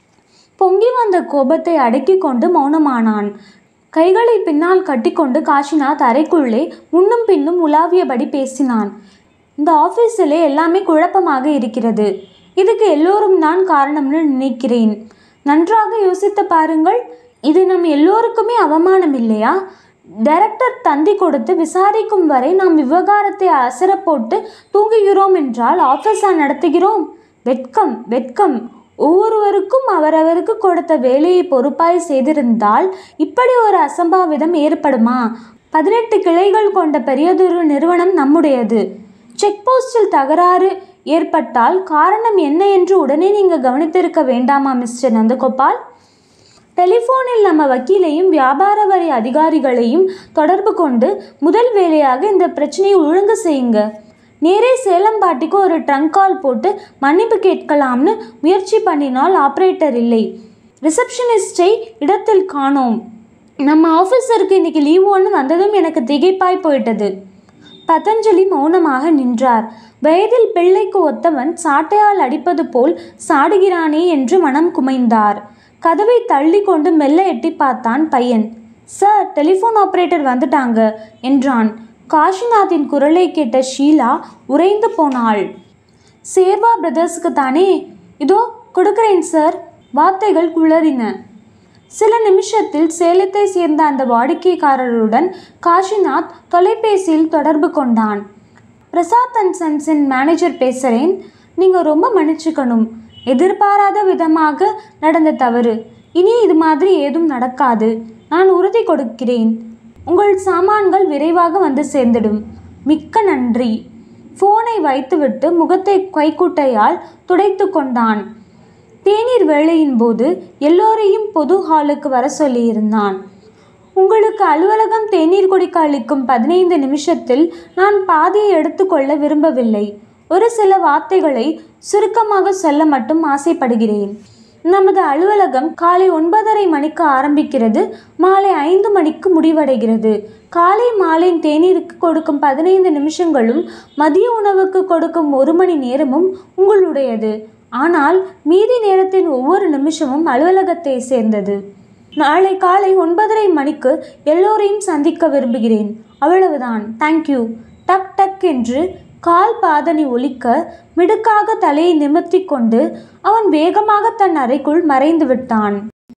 பொங்கி வந்த கோபத்தை அடக்கி கொண்டு மௌனமானான் கைகளை பின்னால் கட்டிக்கொண்டு காஷிநாத் அறைக்குள்ளே முன்னும் பின்னும் உலாவியபடி பேசினான் இந்த ஆஃபீஸிலே எல்லாமே குழப்பமாக இருக்கிறது இதுக்கு எல்லோரும் தான் காரணம்னு நினைக்கிறேன் நன்றாக யோசித்து பாருங்கள் இது நம் எல்லோருக்குமே அவமானம் இல்லையா டைரக்டர் தந்தி கொடுத்து விசாரிக்கும் வரை நாம் விவகாரத்தை அசர போட்டு தூங்குகிறோம் என்றால் ஆஃபீஸா நடத்துகிறோம் வெட்கம் வெட்கம் ஒவ்வொருவருக்கும் அவரவருக்கு கொடுத்த வேலையை பொறுப்பாய் செய்திருந்தால் இப்படி ஒரு அசம்பாவிதம் ஏற்படுமா பதினெட்டு கிளைகள் கொண்ட பெரியதொரு நிறுவனம் நம்முடையது செக் போஸ்டில் தகராறு ஏற்பட்டால் காரணம் என்ன என்று உடனே நீங்கள் கவனித்திருக்க வேண்டாமா மிஸ்டர் நந்தகோபால் டெலிஃபோனில் நம்ம வக்கீலையும் வியாபார வரி அதிகாரிகளையும் தொடர்பு கொண்டு முதல் வேலையாக இந்த பிரச்சனையை ஒழுங்கு செய்யுங்க நேரே சேலம்பாட்டிக்கு ஒரு ட்ரங்க் கால் போட்டு மன்னிப்பு கேட்கலாம்னு முயற்சி பண்ணினால் ஆப்ரேட்டர் இல்லை ரிசப்ஷனிஸ்டை இடத்தில் காணோம் நம்ம ஆஃபீஸருக்கு இன்னைக்கு லீவ் ஒன்று வந்ததும் எனக்கு திகைப்பாய் போயிட்டது பதஞ்சலி மௌனமாக நின்றார் வயதில் பிள்ளைக்கு ஒத்தவன் சாட்டையால் அடிப்பது போல் சாடுகிறானே என்று மனம் குமைந்தார் கதவை தள்ளி கொண்டு மெல்ல எட்டி பார்த்தான் பையன் சார் டெலிஃபோன் ஆபரேட்டர் வந்துட்டாங்க என்றான் காஷிநாத்தின் குரலை கேட்ட ஷீலா உறைந்து போனாள் சேர்வா பிரதர்ஸுக்கு தானே இதோ கொடுக்கிறேன் சார் வார்த்தைகள் குளறின சில நிமிஷத்தில் சேலத்தை சேர்ந்த அந்த வாடிக்கைக்காரருடன் காஷிநாத் தொலைபேசியில் தொடர்பு கொண்டான் பிரசாத் அண்ட் சன்ஸின் மேனேஜர் பேசுகிறேன் நீங்கள் ரொம்ப மன்னிச்சுக்கணும் எதிர்பாராத விதமாக நடந்த தவறு இனி இது மாதிரி ஏதும் நடக்காது நான் உறுதி கொடுக்கிறேன் உங்கள் சாமான்கள் விரைவாக வந்து சேர்ந்திடும் மிக்க நன்றி ஃபோனை வைத்துவிட்டு முகத்தை கைக்குட்டையால் துடைத்து கொண்டான் தேநீர் வேளையின் போது எல்லோரையும் பொது ஹாலுக்கு வர சொல்லியிருந்தான் உங்களுக்கு அலுவலகம் தேநீர் குடிக்க அளிக்கும் பதினைந்து நிமிஷத்தில் நான் பாதியை எடுத்துக்கொள்ள விரும்பவில்லை ஒரு சில வார்த்தைகளை சுருக்கமாக சொல்ல மட்டும் ஆசைப்படுகிறேன் நமது அலுவலகம் காலை ஒன்பதரை மணிக்கு ஆரம்பிக்கிறது மாலை ஐந்து மணிக்கு முடிவடைகிறது காலை மாலை தேநீருக்கு கொடுக்கும் பதினைந்து நிமிஷங்களும் மதிய உணவுக்கு கொடுக்கும் ஒரு மணி நேரமும் உங்களுடையது ஆனால் மீதி நேரத்தின் ஒவ்வொரு நிமிஷமும் அலுவலகத்தை சேர்ந்தது நாளை காலை ஒன்பதரை மணிக்கு எல்லோரையும் சந்திக்க விரும்புகிறேன் அவ்வளவுதான் தேங்க்யூ டக் டக் என்று கால் பாதணி ஒலிக்க மிடுக்காக தலையை நிமிர்த்தி கொண்டு அவன் வேகமாக தன் அறைக்குள் மறைந்து விட்டான்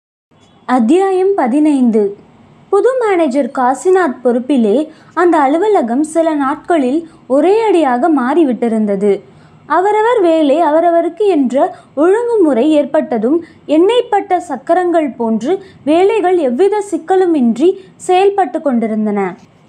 அத்தியாயம் பதினைந்து புது மேனேஜர் காசிநாத் பொறுப்பிலே அந்த அலுவலகம் சில நாட்களில் ஒரே அடியாக மாறிவிட்டிருந்தது அவரவர் வேலை அவரவருக்கு என்ற ஒழுங்குமுறை ஏற்பட்டதும் எண்ணெய்ப்பட்ட சக்கரங்கள் போன்று வேலைகள் எவ்வித சிக்கலுமின்றி செயல்பட்டு கொண்டிருந்தன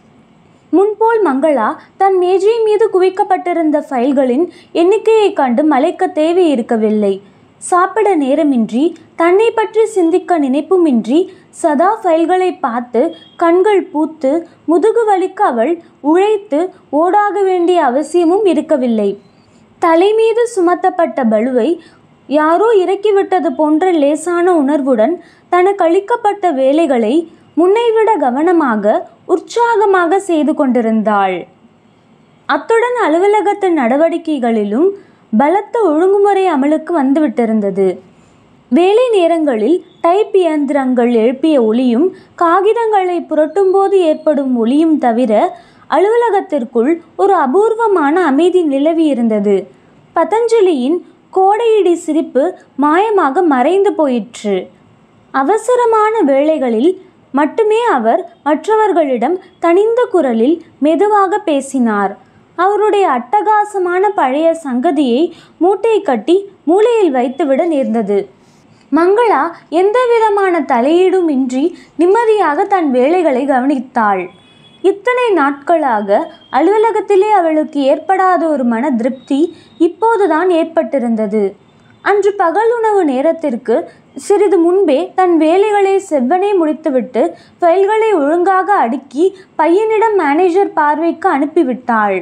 முன்போல் மங்களா தன் மேஜை மீது குவிக்கப்பட்டிருந்த ஃபைல்களின் எண்ணிக்கையை கண்டு மலைக்க தேவை இருக்கவில்லை சாப்பிட நேரமின்றி தன்னை பற்றி சிந்திக்க நினைப்புமின்றி சதா ஃபைல்களை பார்த்து கண்கள் பூத்து முதுகு வலிக்க அவள் உழைத்து ஓடாக வேண்டிய அவசியமும் இருக்கவில்லை தலை மீது சுமத்தப்பட்ட பளுவை யாரோ இறக்கிவிட்டது போன்ற லேசான உணர்வுடன் தனக்கு அளிக்கப்பட்ட வேலைகளை முன்னைவிட கவனமாக உற்சாகமாக செய்து கொண்டிருந்தாள் அத்துடன் அலுவலகத்தின் நடவடிக்கைகளிலும் பலத்த ஒழுங்குமுறை அமலுக்கு வந்துவிட்டிருந்தது வேலை நேரங்களில் டைப் இயந்திரங்கள் எழுப்பிய ஒலியும் காகிதங்களை புரட்டும்போது ஏற்படும் ஒலியும் தவிர அலுவலகத்திற்குள் ஒரு அபூர்வமான அமைதி நிலவியிருந்தது பதஞ்சலியின் கோடையிடி சிரிப்பு மாயமாக மறைந்து போயிற்று அவசரமான வேளைகளில் மட்டுமே அவர் மற்றவர்களிடம் தனிந்த குரலில் மெதுவாக பேசினார் அவருடைய அட்டகாசமான பழைய சங்கதியை மூட்டை கட்டி மூலையில் வைத்துவிட நேர்ந்தது மங்களா எந்தவிதமான தலையீடும் இன்றி நிம்மதியாக தன் வேலைகளை கவனித்தாள் இத்தனை நாட்களாக அலுவலகத்திலே அவளுக்கு ஏற்படாத ஒரு மன திருப்தி இப்போதுதான் ஏற்பட்டிருந்தது அன்று பகல் உணவு நேரத்திற்கு சிறிது முன்பே தன் வேலைகளை செவ்வனே முடித்துவிட்டு ஃபைல்களை ஒழுங்காக அடுக்கி பையனிடம் மேனேஜர் பார்வைக்கு அனுப்பிவிட்டாள்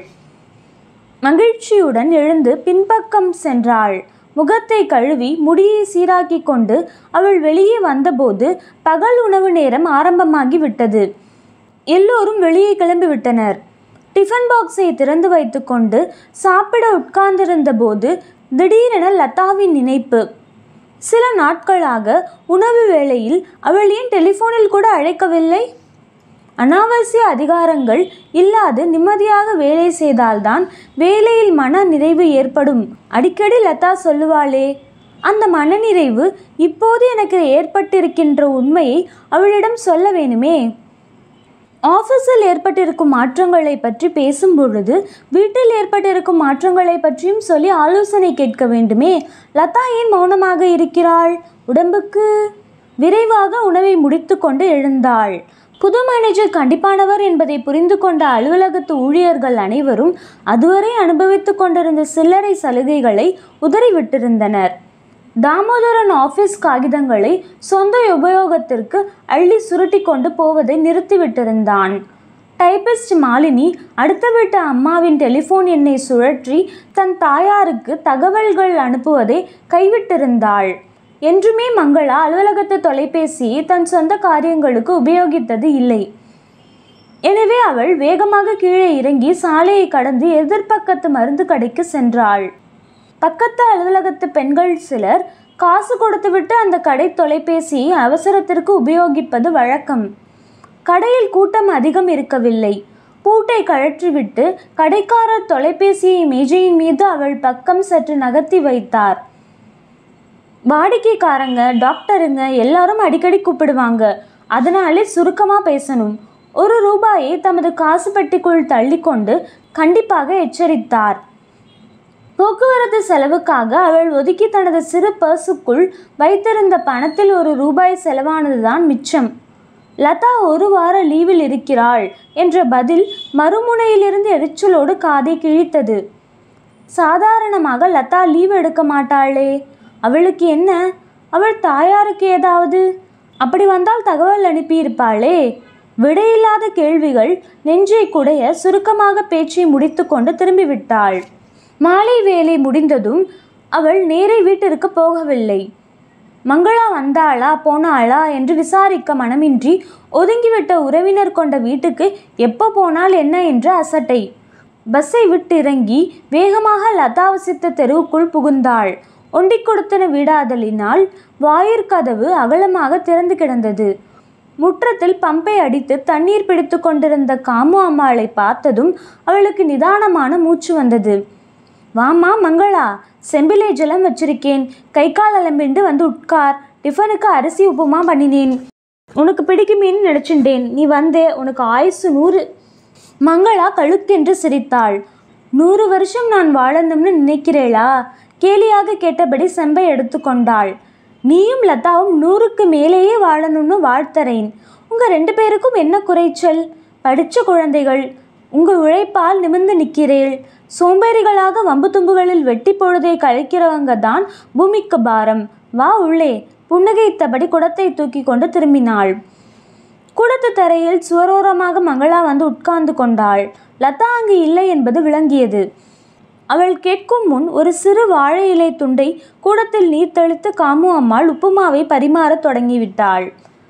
மகிழ்ச்சியுடன் எழுந்து பின்பக்கம் சென்றாள் முகத்தை கழுவி முடியை சீராக்கி கொண்டு அவள் வெளியே வந்தபோது பகல் உணவு நேரம் ஆரம்பமாகி விட்டது எல்லோரும் வெளியே கிளம்பி விட்டனர் டிஃபன் பாக்ஸை திறந்து வைத்துக்கொண்டு சாப்பிட உட்கார்ந்திருந்த போது திடீரென லதாவின் நினைப்பு சில நாட்களாக உணவு வேளையில் அவள் ஏன் டெலிஃபோனில் கூட அழைக்கவில்லை அனாவசிய அதிகாரங்கள் இல்லாது நிம்மதியாக வேலை செய்தால்தான் வேலையில் மன நிறைவு ஏற்படும் அடிக்கடி லதா சொல்லுவாளே அந்த மனநிறைவு இப்போது எனக்கு ஏற்பட்டிருக்கின்ற உண்மையை அவளிடம் சொல்ல வேணுமே ஆஃபீஸில் ஏற்பட்டிருக்கும் மாற்றங்களை பற்றி பேசும் பொழுது வீட்டில் ஏற்பட்டிருக்கும் மாற்றங்களை பற்றியும் சொல்லி ஆலோசனை கேட்க வேண்டுமே லதா ஏன் மௌனமாக இருக்கிறாள் உடம்புக்கு விரைவாக உணவை முடித்துக்கொண்டு எழுந்தாள் புது மேனேஜர் கண்டிப்பானவர் என்பதை புரிந்து கொண்ட அலுவலகத்து ஊழியர்கள் அனைவரும் அதுவரை அனுபவித்துக் கொண்டிருந்த சில்லறை சலுகைகளை உதறிவிட்டிருந்தனர் தாமோதரன் ஆபீஸ் காகிதங்களை சொந்த உபயோகத்திற்கு அள்ளி சுருட்டி கொண்டு போவதை நிறுத்திவிட்டிருந்தான் டைபிஸ்ட் மாலினி அடுத்த வீட்டு அம்மாவின் டெலிஃபோன் எண்ணை சுழற்றி தன் தாயாருக்கு தகவல்கள் அனுப்புவதை கைவிட்டிருந்தாள் என்றுமே மங்களா அலுவலகத்து தொலைபேசியை தன் சொந்த காரியங்களுக்கு உபயோகித்தது இல்லை எனவே அவள் வேகமாக கீழே இறங்கி சாலையை கடந்து எதிர்ப்பக்கத்து மருந்து கடைக்கு சென்றாள் பக்கத்து அலுவலகத்து பெண்கள் சிலர் காசு கொடுத்துவிட்டு அந்த கடை தொலைபேசியை அவசரத்திற்கு உபயோகிப்பது வழக்கம் கடையில் கூட்டம் அதிகம் இருக்கவில்லை பூட்டை கழற்றிவிட்டு கடைக்காரர் தொலைபேசியை மேஜையின் மீது அவள் பக்கம் சற்று நகர்த்தி வைத்தார் வாடிக்கைக்காரங்க டாக்டருங்க எல்லாரும் அடிக்கடி கூப்பிடுவாங்க அதனாலே சுருக்கமாக பேசணும் ஒரு ரூபாயை தமது காசு பெட்டிக்குள் தள்ளிக்கொண்டு கண்டிப்பாக எச்சரித்தார் போக்குவரத்து செலவுக்காக அவள் ஒதுக்கி தனது சிறு பர்சுக்குள் வைத்திருந்த பணத்தில் ஒரு ரூபாய் செலவானதுதான் மிச்சம் லதா ஒரு வார லீவில் இருக்கிறாள் என்ற பதில் மறுமுனையிலிருந்து எரிச்சலோடு காதை கிழித்தது சாதாரணமாக லதா லீவ் எடுக்க மாட்டாளே அவளுக்கு என்ன அவள் தாயாருக்கு ஏதாவது அப்படி வந்தால் தகவல் அனுப்பியிருப்பாளே விடையில்லாத கேள்விகள் நெஞ்சை குடைய சுருக்கமாக பேச்சை முடித்துக்கொண்டு திரும்பிவிட்டாள் மாலை வேலை முடிந்ததும் அவள் நேரே வீட்டிற்கு போகவில்லை மங்களா வந்தாளா போனாளா என்று விசாரிக்க மனமின்றி ஒதுங்கிவிட்ட உறவினர் கொண்ட வீட்டுக்கு எப்போ போனால் என்ன என்று அசட்டை பஸ்ஸை விட்டு இறங்கி வேகமாக லதா வசித்த தெருவுக்குள் புகுந்தாள் ஒண்டிக் கொடுத்தன விடாதலினால் வாயிற்கதவு அகலமாக திறந்து கிடந்தது முற்றத்தில் பம்பை அடித்து தண்ணீர் பிடித்து கொண்டிருந்த காமு அம்மாளை பார்த்ததும் அவளுக்கு நிதானமான மூச்சு வந்தது வாமா மங்களா செம்பிலே ஜலம் வச்சிருக்கேன் கை கால் அலம்பிண்டு வந்து உட்கார் டிஃபனுக்கு அரிசி உப்புமா பண்ணினேன் உனக்கு பிடிக்குமேன்னு நினச்சிண்டேன் நீ வந்தே உனக்கு ஆயுசு நூறு மங்களா கழுக்கென்று சிரித்தாள் நூறு வருஷம் நான் வாழணும்னு நினைக்கிறேளா கேலியாக கேட்டபடி செம்பை எடுத்துக்கொண்டாள் நீயும் லதாவும் நூறுக்கு மேலேயே வாழணும்னு வாழ்த்தறேன் உங்க ரெண்டு பேருக்கும் என்ன குறைச்சல் படிச்ச குழந்தைகள் உங்க உழைப்பால் நிமிர்ந்து நிற்கிறேள் சோம்பேறிகளாக வம்பு தும்புகளில் வெட்டி பொழுதை கழிக்கிறவங்க தான் பூமிக்கு பாரம் வா உள்ளே புன்னகைத்தபடி குடத்தை தூக்கி கொண்டு திரும்பினாள் குடத்து தரையில் சுவரோரமாக மங்களா வந்து உட்கார்ந்து கொண்டாள் லதா அங்கு இல்லை என்பது விளங்கியது அவள் கேட்கும் முன் ஒரு சிறு வாழை இலை துண்டை கூடத்தில் நீர் தெளித்து காமு அம்மாள் உப்புமாவை பரிமாறத் தொடங்கிவிட்டாள்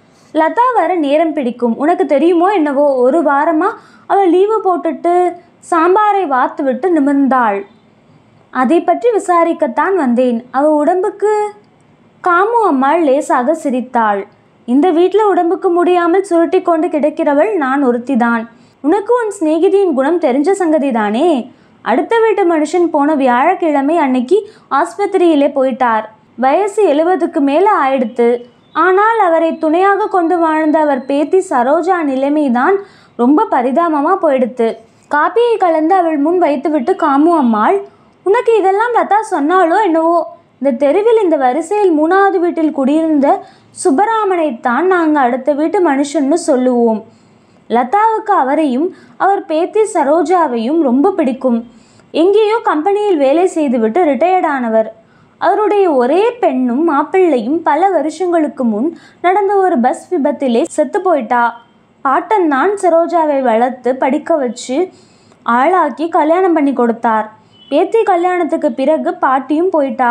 லதா வர நேரம் பிடிக்கும் உனக்கு தெரியுமோ என்னவோ ஒரு வாரமா அவள் லீவு போட்டுட்டு சாம்பாரை வாத்து விட்டு நிமிர்ந்தாள் அதை பற்றி விசாரிக்கத்தான் வந்தேன் அவ உடம்புக்கு காமு அம்மாள் லேசாக சிரித்தாள் இந்த வீட்டில் உடம்புக்கு முடியாமல் சுருட்டி கொண்டு கிடக்கிறவள் நான் ஒருத்திதான் உனக்கு உன் சிநேகிதியின் குணம் தெரிஞ்ச சங்கதிதானே அடுத்த வீட்டு மனுஷன் போன வியாழக்கிழமை அன்னைக்கு ஆஸ்பத்திரியிலே போயிட்டார் வயசு எழுபதுக்கு மேலே ஆயிடுத்து ஆனால் அவரை துணையாக கொண்டு வாழ்ந்த அவர் பேத்தி சரோஜா நிலைமைதான் ரொம்ப பரிதாபமாக போயிடுத்து காப்பியை கலந்து அவள் முன் வைத்துவிட்டு காமு அம்மாள் உனக்கு இதெல்லாம் லதா சொன்னாலோ என்னவோ இந்த தெருவில் இந்த வரிசையில் மூணாவது வீட்டில் குடியிருந்த சுப்பராமனைத்தான் நாங்கள் அடுத்த வீட்டு மனுஷன்னு சொல்லுவோம் லதாவுக்கு அவரையும் அவர் பேத்தி சரோஜாவையும் ரொம்ப பிடிக்கும் எங்கேயோ கம்பெனியில் வேலை செய்துவிட்டு ரிட்டையர்ட் ஆனவர் அவருடைய ஒரே பெண்ணும் மாப்பிள்ளையும் பல வருஷங்களுக்கு முன் நடந்த ஒரு பஸ் விபத்திலே செத்து போயிட்டா பாட்டன் தான் சரோஜாவை வளர்த்து படிக்க வச்சு ஆளாக்கி கல்யாணம் பண்ணி கொடுத்தார் பேத்தி கல்யாணத்துக்கு பிறகு பாட்டியும் போயிட்டா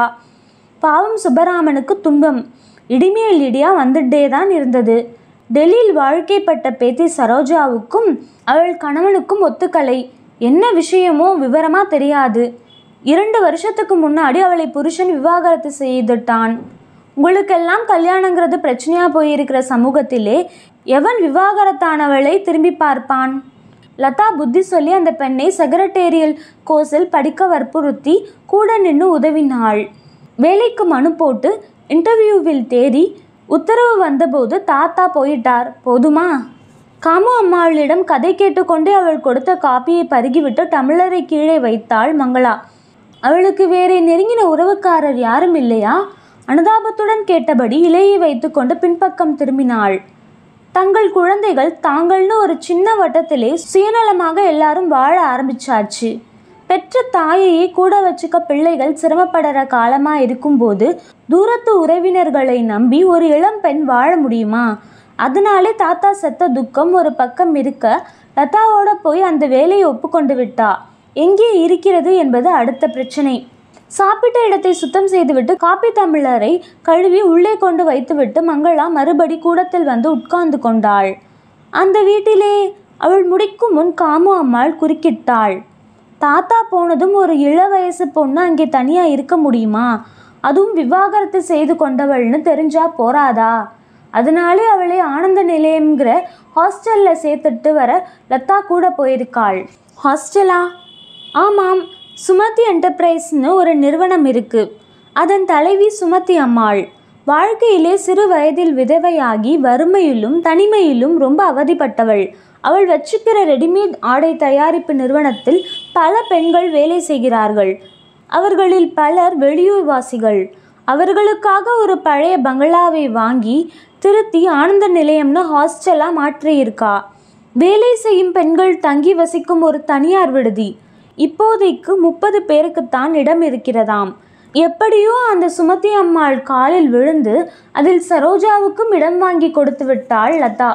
பாவம் சுப்பராமனுக்கு துன்பம் இடிமேல் இடியா வந்துட்டே தான் இருந்தது டெல்லியில் வாழ்க்கைப்பட்ட பேத்தி சரோஜாவுக்கும் அவள் கணவனுக்கும் ஒத்துக்கலை என்ன விஷயமோ விவரமா தெரியாது இரண்டு வருஷத்துக்கு முன்னாடி அவளை புருஷன் விவாகரத்து செய்துட்டான் உங்களுக்கெல்லாம் கல்யாணங்கிறது பிரச்சனையா போயிருக்கிற சமூகத்திலே எவன் விவாகரத்தானவளை திரும்பி பார்ப்பான் லதா புத்தி சொல்லி அந்த பெண்ணை செக்ரட்டேரியல் கோர்ஸில் படிக்க வற்புறுத்தி கூட நின்று உதவினாள் வேலைக்கு மனு போட்டு இன்டர்வியூவில் தேறி உத்தரவு வந்தபோது தாத்தா போயிட்டார் போதுமா காமு அம்மாளிடம் கதை கேட்டுக்கொண்டே அவள் கொடுத்த காப்பியை பருகிவிட்டு டம்ளரை கீழே வைத்தாள் மங்களா அவளுக்கு வேறே நெருங்கின உறவுக்காரர் யாரும் இல்லையா அனுதாபத்துடன் கேட்டபடி இலையை வைத்துக்கொண்டு பின்பக்கம் திரும்பினாள் தங்கள் குழந்தைகள் தாங்கள்னு ஒரு சின்ன வட்டத்திலே சுயநலமாக எல்லாரும் வாழ ஆரம்பிச்சாச்சு பெற்ற தாயையே கூட வச்சுக்க பிள்ளைகள் சிரமப்படுற காலமா இருக்கும்போது தூரத்து உறவினர்களை நம்பி ஒரு இளம் பெண் வாழ முடியுமா அதனாலே தாத்தா செத்த துக்கம் ஒரு பக்கம் இருக்க லதாவோட போய் அந்த வேலையை ஒப்புக்கொண்டு விட்டா எங்கே இருக்கிறது என்பது அடுத்த பிரச்சனை சாப்பிட்ட இடத்தை சுத்தம் செய்துவிட்டு காப்பி தமிழரை கழுவி உள்ளே கொண்டு வைத்துவிட்டு மங்களா மறுபடி கூடத்தில் வந்து உட்கார்ந்து கொண்டாள் அந்த வீட்டிலே அவள் முடிக்கும் முன் காமு அம்மாள் குறுக்கிட்டாள் தாத்தா போனதும் ஒரு இள வயசு பொண்ணு அங்கே தனியா இருக்க முடியுமா அதுவும் விவாகரத்து செய்து கொண்டவள்னு தெரிஞ்சா போறாதா அதனாலே அவளை ஆனந்த நிலையம்ங்கிற ஹாஸ்டல்ல சேர்த்துட்டு வர லதா கூட போயிருக்காள் ஹாஸ்டலா ஆமாம் சுமதி என்டர்பிரைஸ்னு ஒரு நிறுவனம் இருக்கு அதன் தலைவி சுமதி அம்மாள் வாழ்க்கையிலே சிறு வயதில் விதவையாகி வறுமையிலும் தனிமையிலும் ரொம்ப அவதிப்பட்டவள் அவள் வச்சுக்கிற ரெடிமேட் ஆடை தயாரிப்பு நிறுவனத்தில் பல பெண்கள் வேலை செய்கிறார்கள் அவர்களில் பலர் வெளியூர்வாசிகள் அவர்களுக்காக ஒரு பழைய பங்களாவை வாங்கி திருத்தி ஆனந்த நிலையம்னு ஹாஸ்டலாக மாற்றியிருக்கா வேலை செய்யும் பெண்கள் தங்கி வசிக்கும் ஒரு தனியார் விடுதி இப்போதைக்கு முப்பது பேருக்குத்தான் இடம் இருக்கிறதாம் எப்படியோ அந்த சுமதி அம்மாள் காலில் விழுந்து அதில் சரோஜாவுக்கும் இடம் வாங்கி கொடுத்து விட்டாள் லதா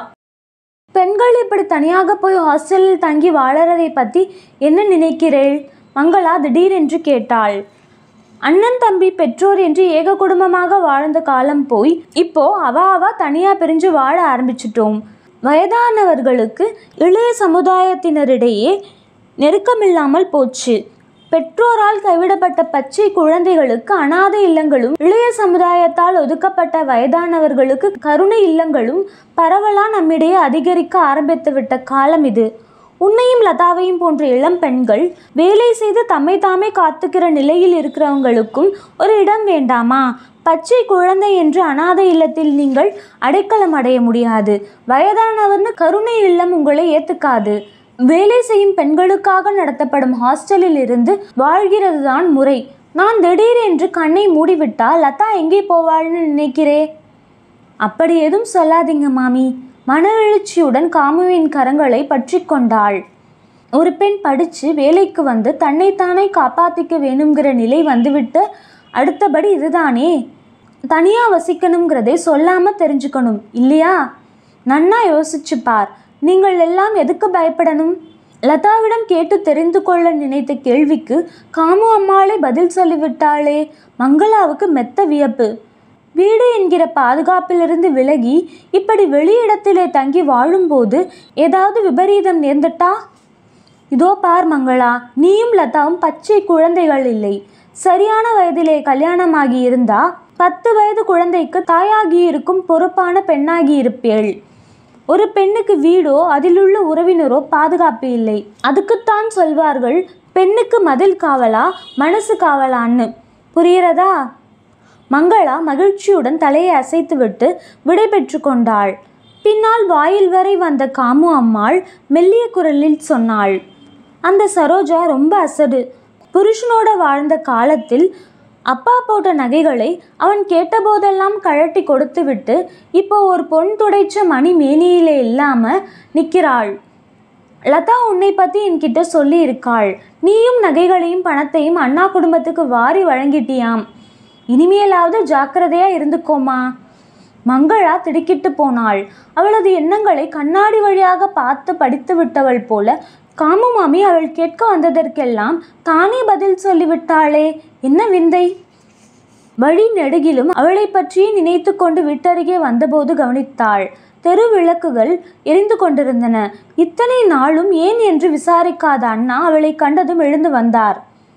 பெண்கள் இப்படி தனியாக போய் ஹாஸ்டலில் தங்கி வாழறதை பற்றி என்ன நினைக்கிறேள் மங்களா திடீரென்று கேட்டாள் அண்ணன் தம்பி பெற்றோர் என்று ஏக குடும்பமாக வாழ்ந்த காலம் போய் இப்போ அவ அவ தனியா பிரிஞ்சு வாழ ஆரம்பிச்சிட்டோம் வயதானவர்களுக்கு இளைய சமுதாயத்தினரிடையே நெருக்கமில்லாமல் போச்சு பெற்றோரால் கைவிடப்பட்ட பச்சை குழந்தைகளுக்கு அனாதை இல்லங்களும் இளைய சமுதாயத்தால் ஒதுக்கப்பட்ட வயதானவர்களுக்கு கருணை இல்லங்களும் பரவலா நம்மிடையே அதிகரிக்க ஆரம்பித்து விட்ட காலம் இது உன்னையும் லதாவையும் போன்ற இளம் பெண்கள் வேலை செய்து தம்மை தாமே காத்துக்கிற நிலையில் இருக்கிறவங்களுக்கும் ஒரு இடம் வேண்டாமா பச்சை குழந்தை என்று அனாதை இல்லத்தில் நீங்கள் அடைக்கலம் அடைய முடியாது வயதானவர்னு கருணை இல்லம் உங்களை ஏத்துக்காது வேலை செய்யும் பெண்களுக்காக நடத்தப்படும் ஹாஸ்டலில் இருந்து வாழ்கிறது தான் முறை நான் திடீரென்று கண்ணை மூடிவிட்டால் லதா எங்கே போவாள்னு நினைக்கிறே அப்படி எதுவும் சொல்லாதீங்க மாமி மன எழுச்சியுடன் காமுவின் கரங்களை பற்றி கொண்டாள் ஒரு பெண் படித்து வேலைக்கு வந்து தன்னைத்தானே காப்பாற்றிக்க வேணுங்கிற நிலை வந்துவிட்டு அடுத்தபடி இதுதானே தனியாக வசிக்கணுங்கிறதை சொல்லாமல் தெரிஞ்சுக்கணும் இல்லையா நன்னா யோசிச்சு பார் நீங்கள் எல்லாம் எதுக்கு பயப்படணும் லதாவிடம் கேட்டு தெரிந்து கொள்ள நினைத்த கேள்விக்கு காமு அம்மாளே பதில் சொல்லிவிட்டாளே மங்களாவுக்கு மெத்த வியப்பு வீடு என்கிற பாதுகாப்பிலிருந்து விலகி இப்படி வெளியிடத்திலே தங்கி வாழும்போது ஏதாவது விபரீதம் நேர்ந்துட்டா இதோ பார் மங்களா நீயும் லதாவும் பச்சை குழந்தைகள் இல்லை சரியான வயதிலே கல்யாணமாகி இருந்தா பத்து வயது குழந்தைக்கு தாயாகி இருக்கும் பொறுப்பான பெண்ணாகி இருப்பேள் ஒரு பெண்ணுக்கு வீடோ அதிலுள்ள உறவினரோ பாதுகாப்பு இல்லை அதுக்குத்தான் சொல்வார்கள் பெண்ணுக்கு மதில் காவலா மனசு காவலான்னு புரிகிறதா மங்களா மகிழ்ச்சியுடன் தலையை அசைத்துவிட்டு விடை பெற்று கொண்டாள் பின்னால் வாயில் வரை வந்த காமு அம்மாள் மெல்லிய குரலில் சொன்னாள் அந்த சரோஜா ரொம்ப அசடு புருஷனோட வாழ்ந்த காலத்தில் அப்பா போட்ட நகைகளை அவன் கேட்டபோதெல்லாம் கழட்டி கொடுத்துவிட்டு இப்போ ஒரு பொன் துடைச்ச மணி மேனியிலே இல்லாம நிற்கிறாள் லதா உன்னை பத்தி என்கிட்ட சொல்லி இருக்காள் நீயும் நகைகளையும் பணத்தையும் அண்ணா குடும்பத்துக்கு வாரி வழங்கிட்டியாம் இனிமேலாவது ஜாக்கிரதையா இருந்துக்கோமா மங்களா திடுக்கிட்டு போனாள் அவளது எண்ணங்களை கண்ணாடி வழியாக பார்த்து படித்து விட்டவள் போல காமு மாமி அவள் கேட்க வந்ததற்கெல்லாம் தானே பதில் சொல்லிவிட்டாளே என்ன விந்தை வழி நெடுகிலும் அவளை பற்றியே நினைத்து கொண்டு வீட்டருகே வந்தபோது கவனித்தாள் தெரு விளக்குகள் எரிந்து கொண்டிருந்தன இத்தனை நாளும் ஏன் என்று விசாரிக்காத அண்ணா அவளை கண்டதும் எழுந்து வந்தார்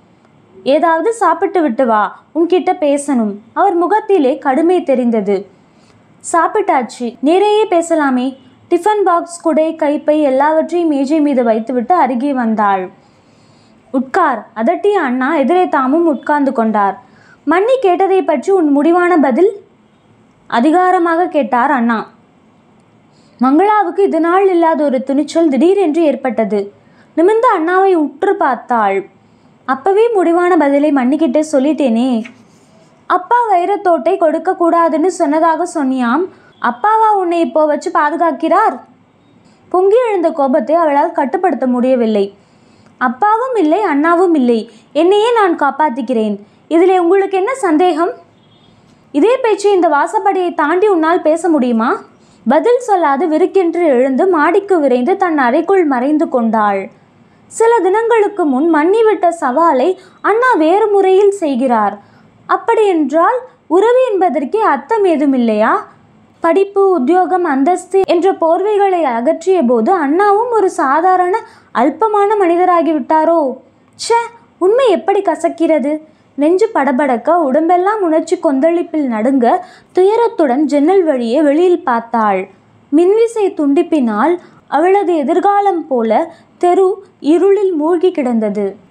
ஏதாவது சாப்பிட்டு விட்டு வா உன்கிட்ட பேசணும் அவர் முகத்திலே கடுமை தெரிந்தது சாப்பிட்டாச்சு நேரையே பேசலாமே டிஃபன் பாக்ஸ் குடை கைப்பை எல்லாவற்றையும் மேஜை மீது வைத்துவிட்டு அருகே வந்தாள் உட்கார் அதட்டிய அண்ணா எதிரே தாமும் உட்கார்ந்து கொண்டார் மன்னி கேட்டதை பற்றி உன் முடிவான பதில் அதிகாரமாக கேட்டார் அண்ணா மங்களாவுக்கு இது நாள் இல்லாத ஒரு துணிச்சல் திடீரென்று ஏற்பட்டது நிமிர்ந்து அண்ணாவை உற்று பார்த்தாள் அப்பவே முடிவான பதிலை மன்னிக்கிட்டே சொல்லிட்டேனே அப்பா வைரத்தோட்டை கொடுக்க கூடாதுன்னு சொன்னதாக சொன்னியாம் அப்பாவா உன்னை இப்போ வச்சு பாதுகாக்கிறார் பொங்கி எழுந்த கோபத்தை அவளால் கட்டுப்படுத்த முடியவில்லை அப்பாவும் இல்லை அண்ணாவும் இல்லை என்னையே நான் காப்பாத்திக்கிறேன் இதில் உங்களுக்கு என்ன சந்தேகம் இதே பேச்சு இந்த வாசப்படியை தாண்டி உன்னால் பேச முடியுமா பதில் சொல்லாது விருக்கென்று எழுந்து மாடிக்கு விரைந்து தன் அறைக்குள் மறைந்து கொண்டாள் சில தினங்களுக்கு முன் மன்னிவிட்ட சவாலை அண்ணா வேறு முறையில் செய்கிறார் அப்படியென்றால் உறவு என்பதற்கே அர்த்தம் ஏதும் இல்லையா படிப்பு உத்தியோகம் அந்தஸ்து என்ற போர்வைகளை அகற்றிய போது அண்ணாவும் ஒரு சாதாரண அல்பமான மனிதராகிவிட்டாரோ ச்சே உண்மை எப்படி கசக்கிறது நெஞ்சு படபடக்க உடம்பெல்லாம் உணர்ச்சி கொந்தளிப்பில் நடுங்க துயரத்துடன் ஜன்னல் வழியே வெளியில் பார்த்தாள் மின்விசை துண்டிப்பினால் அவளது எதிர்காலம் போல தெரு இருளில் மூழ்கி கிடந்தது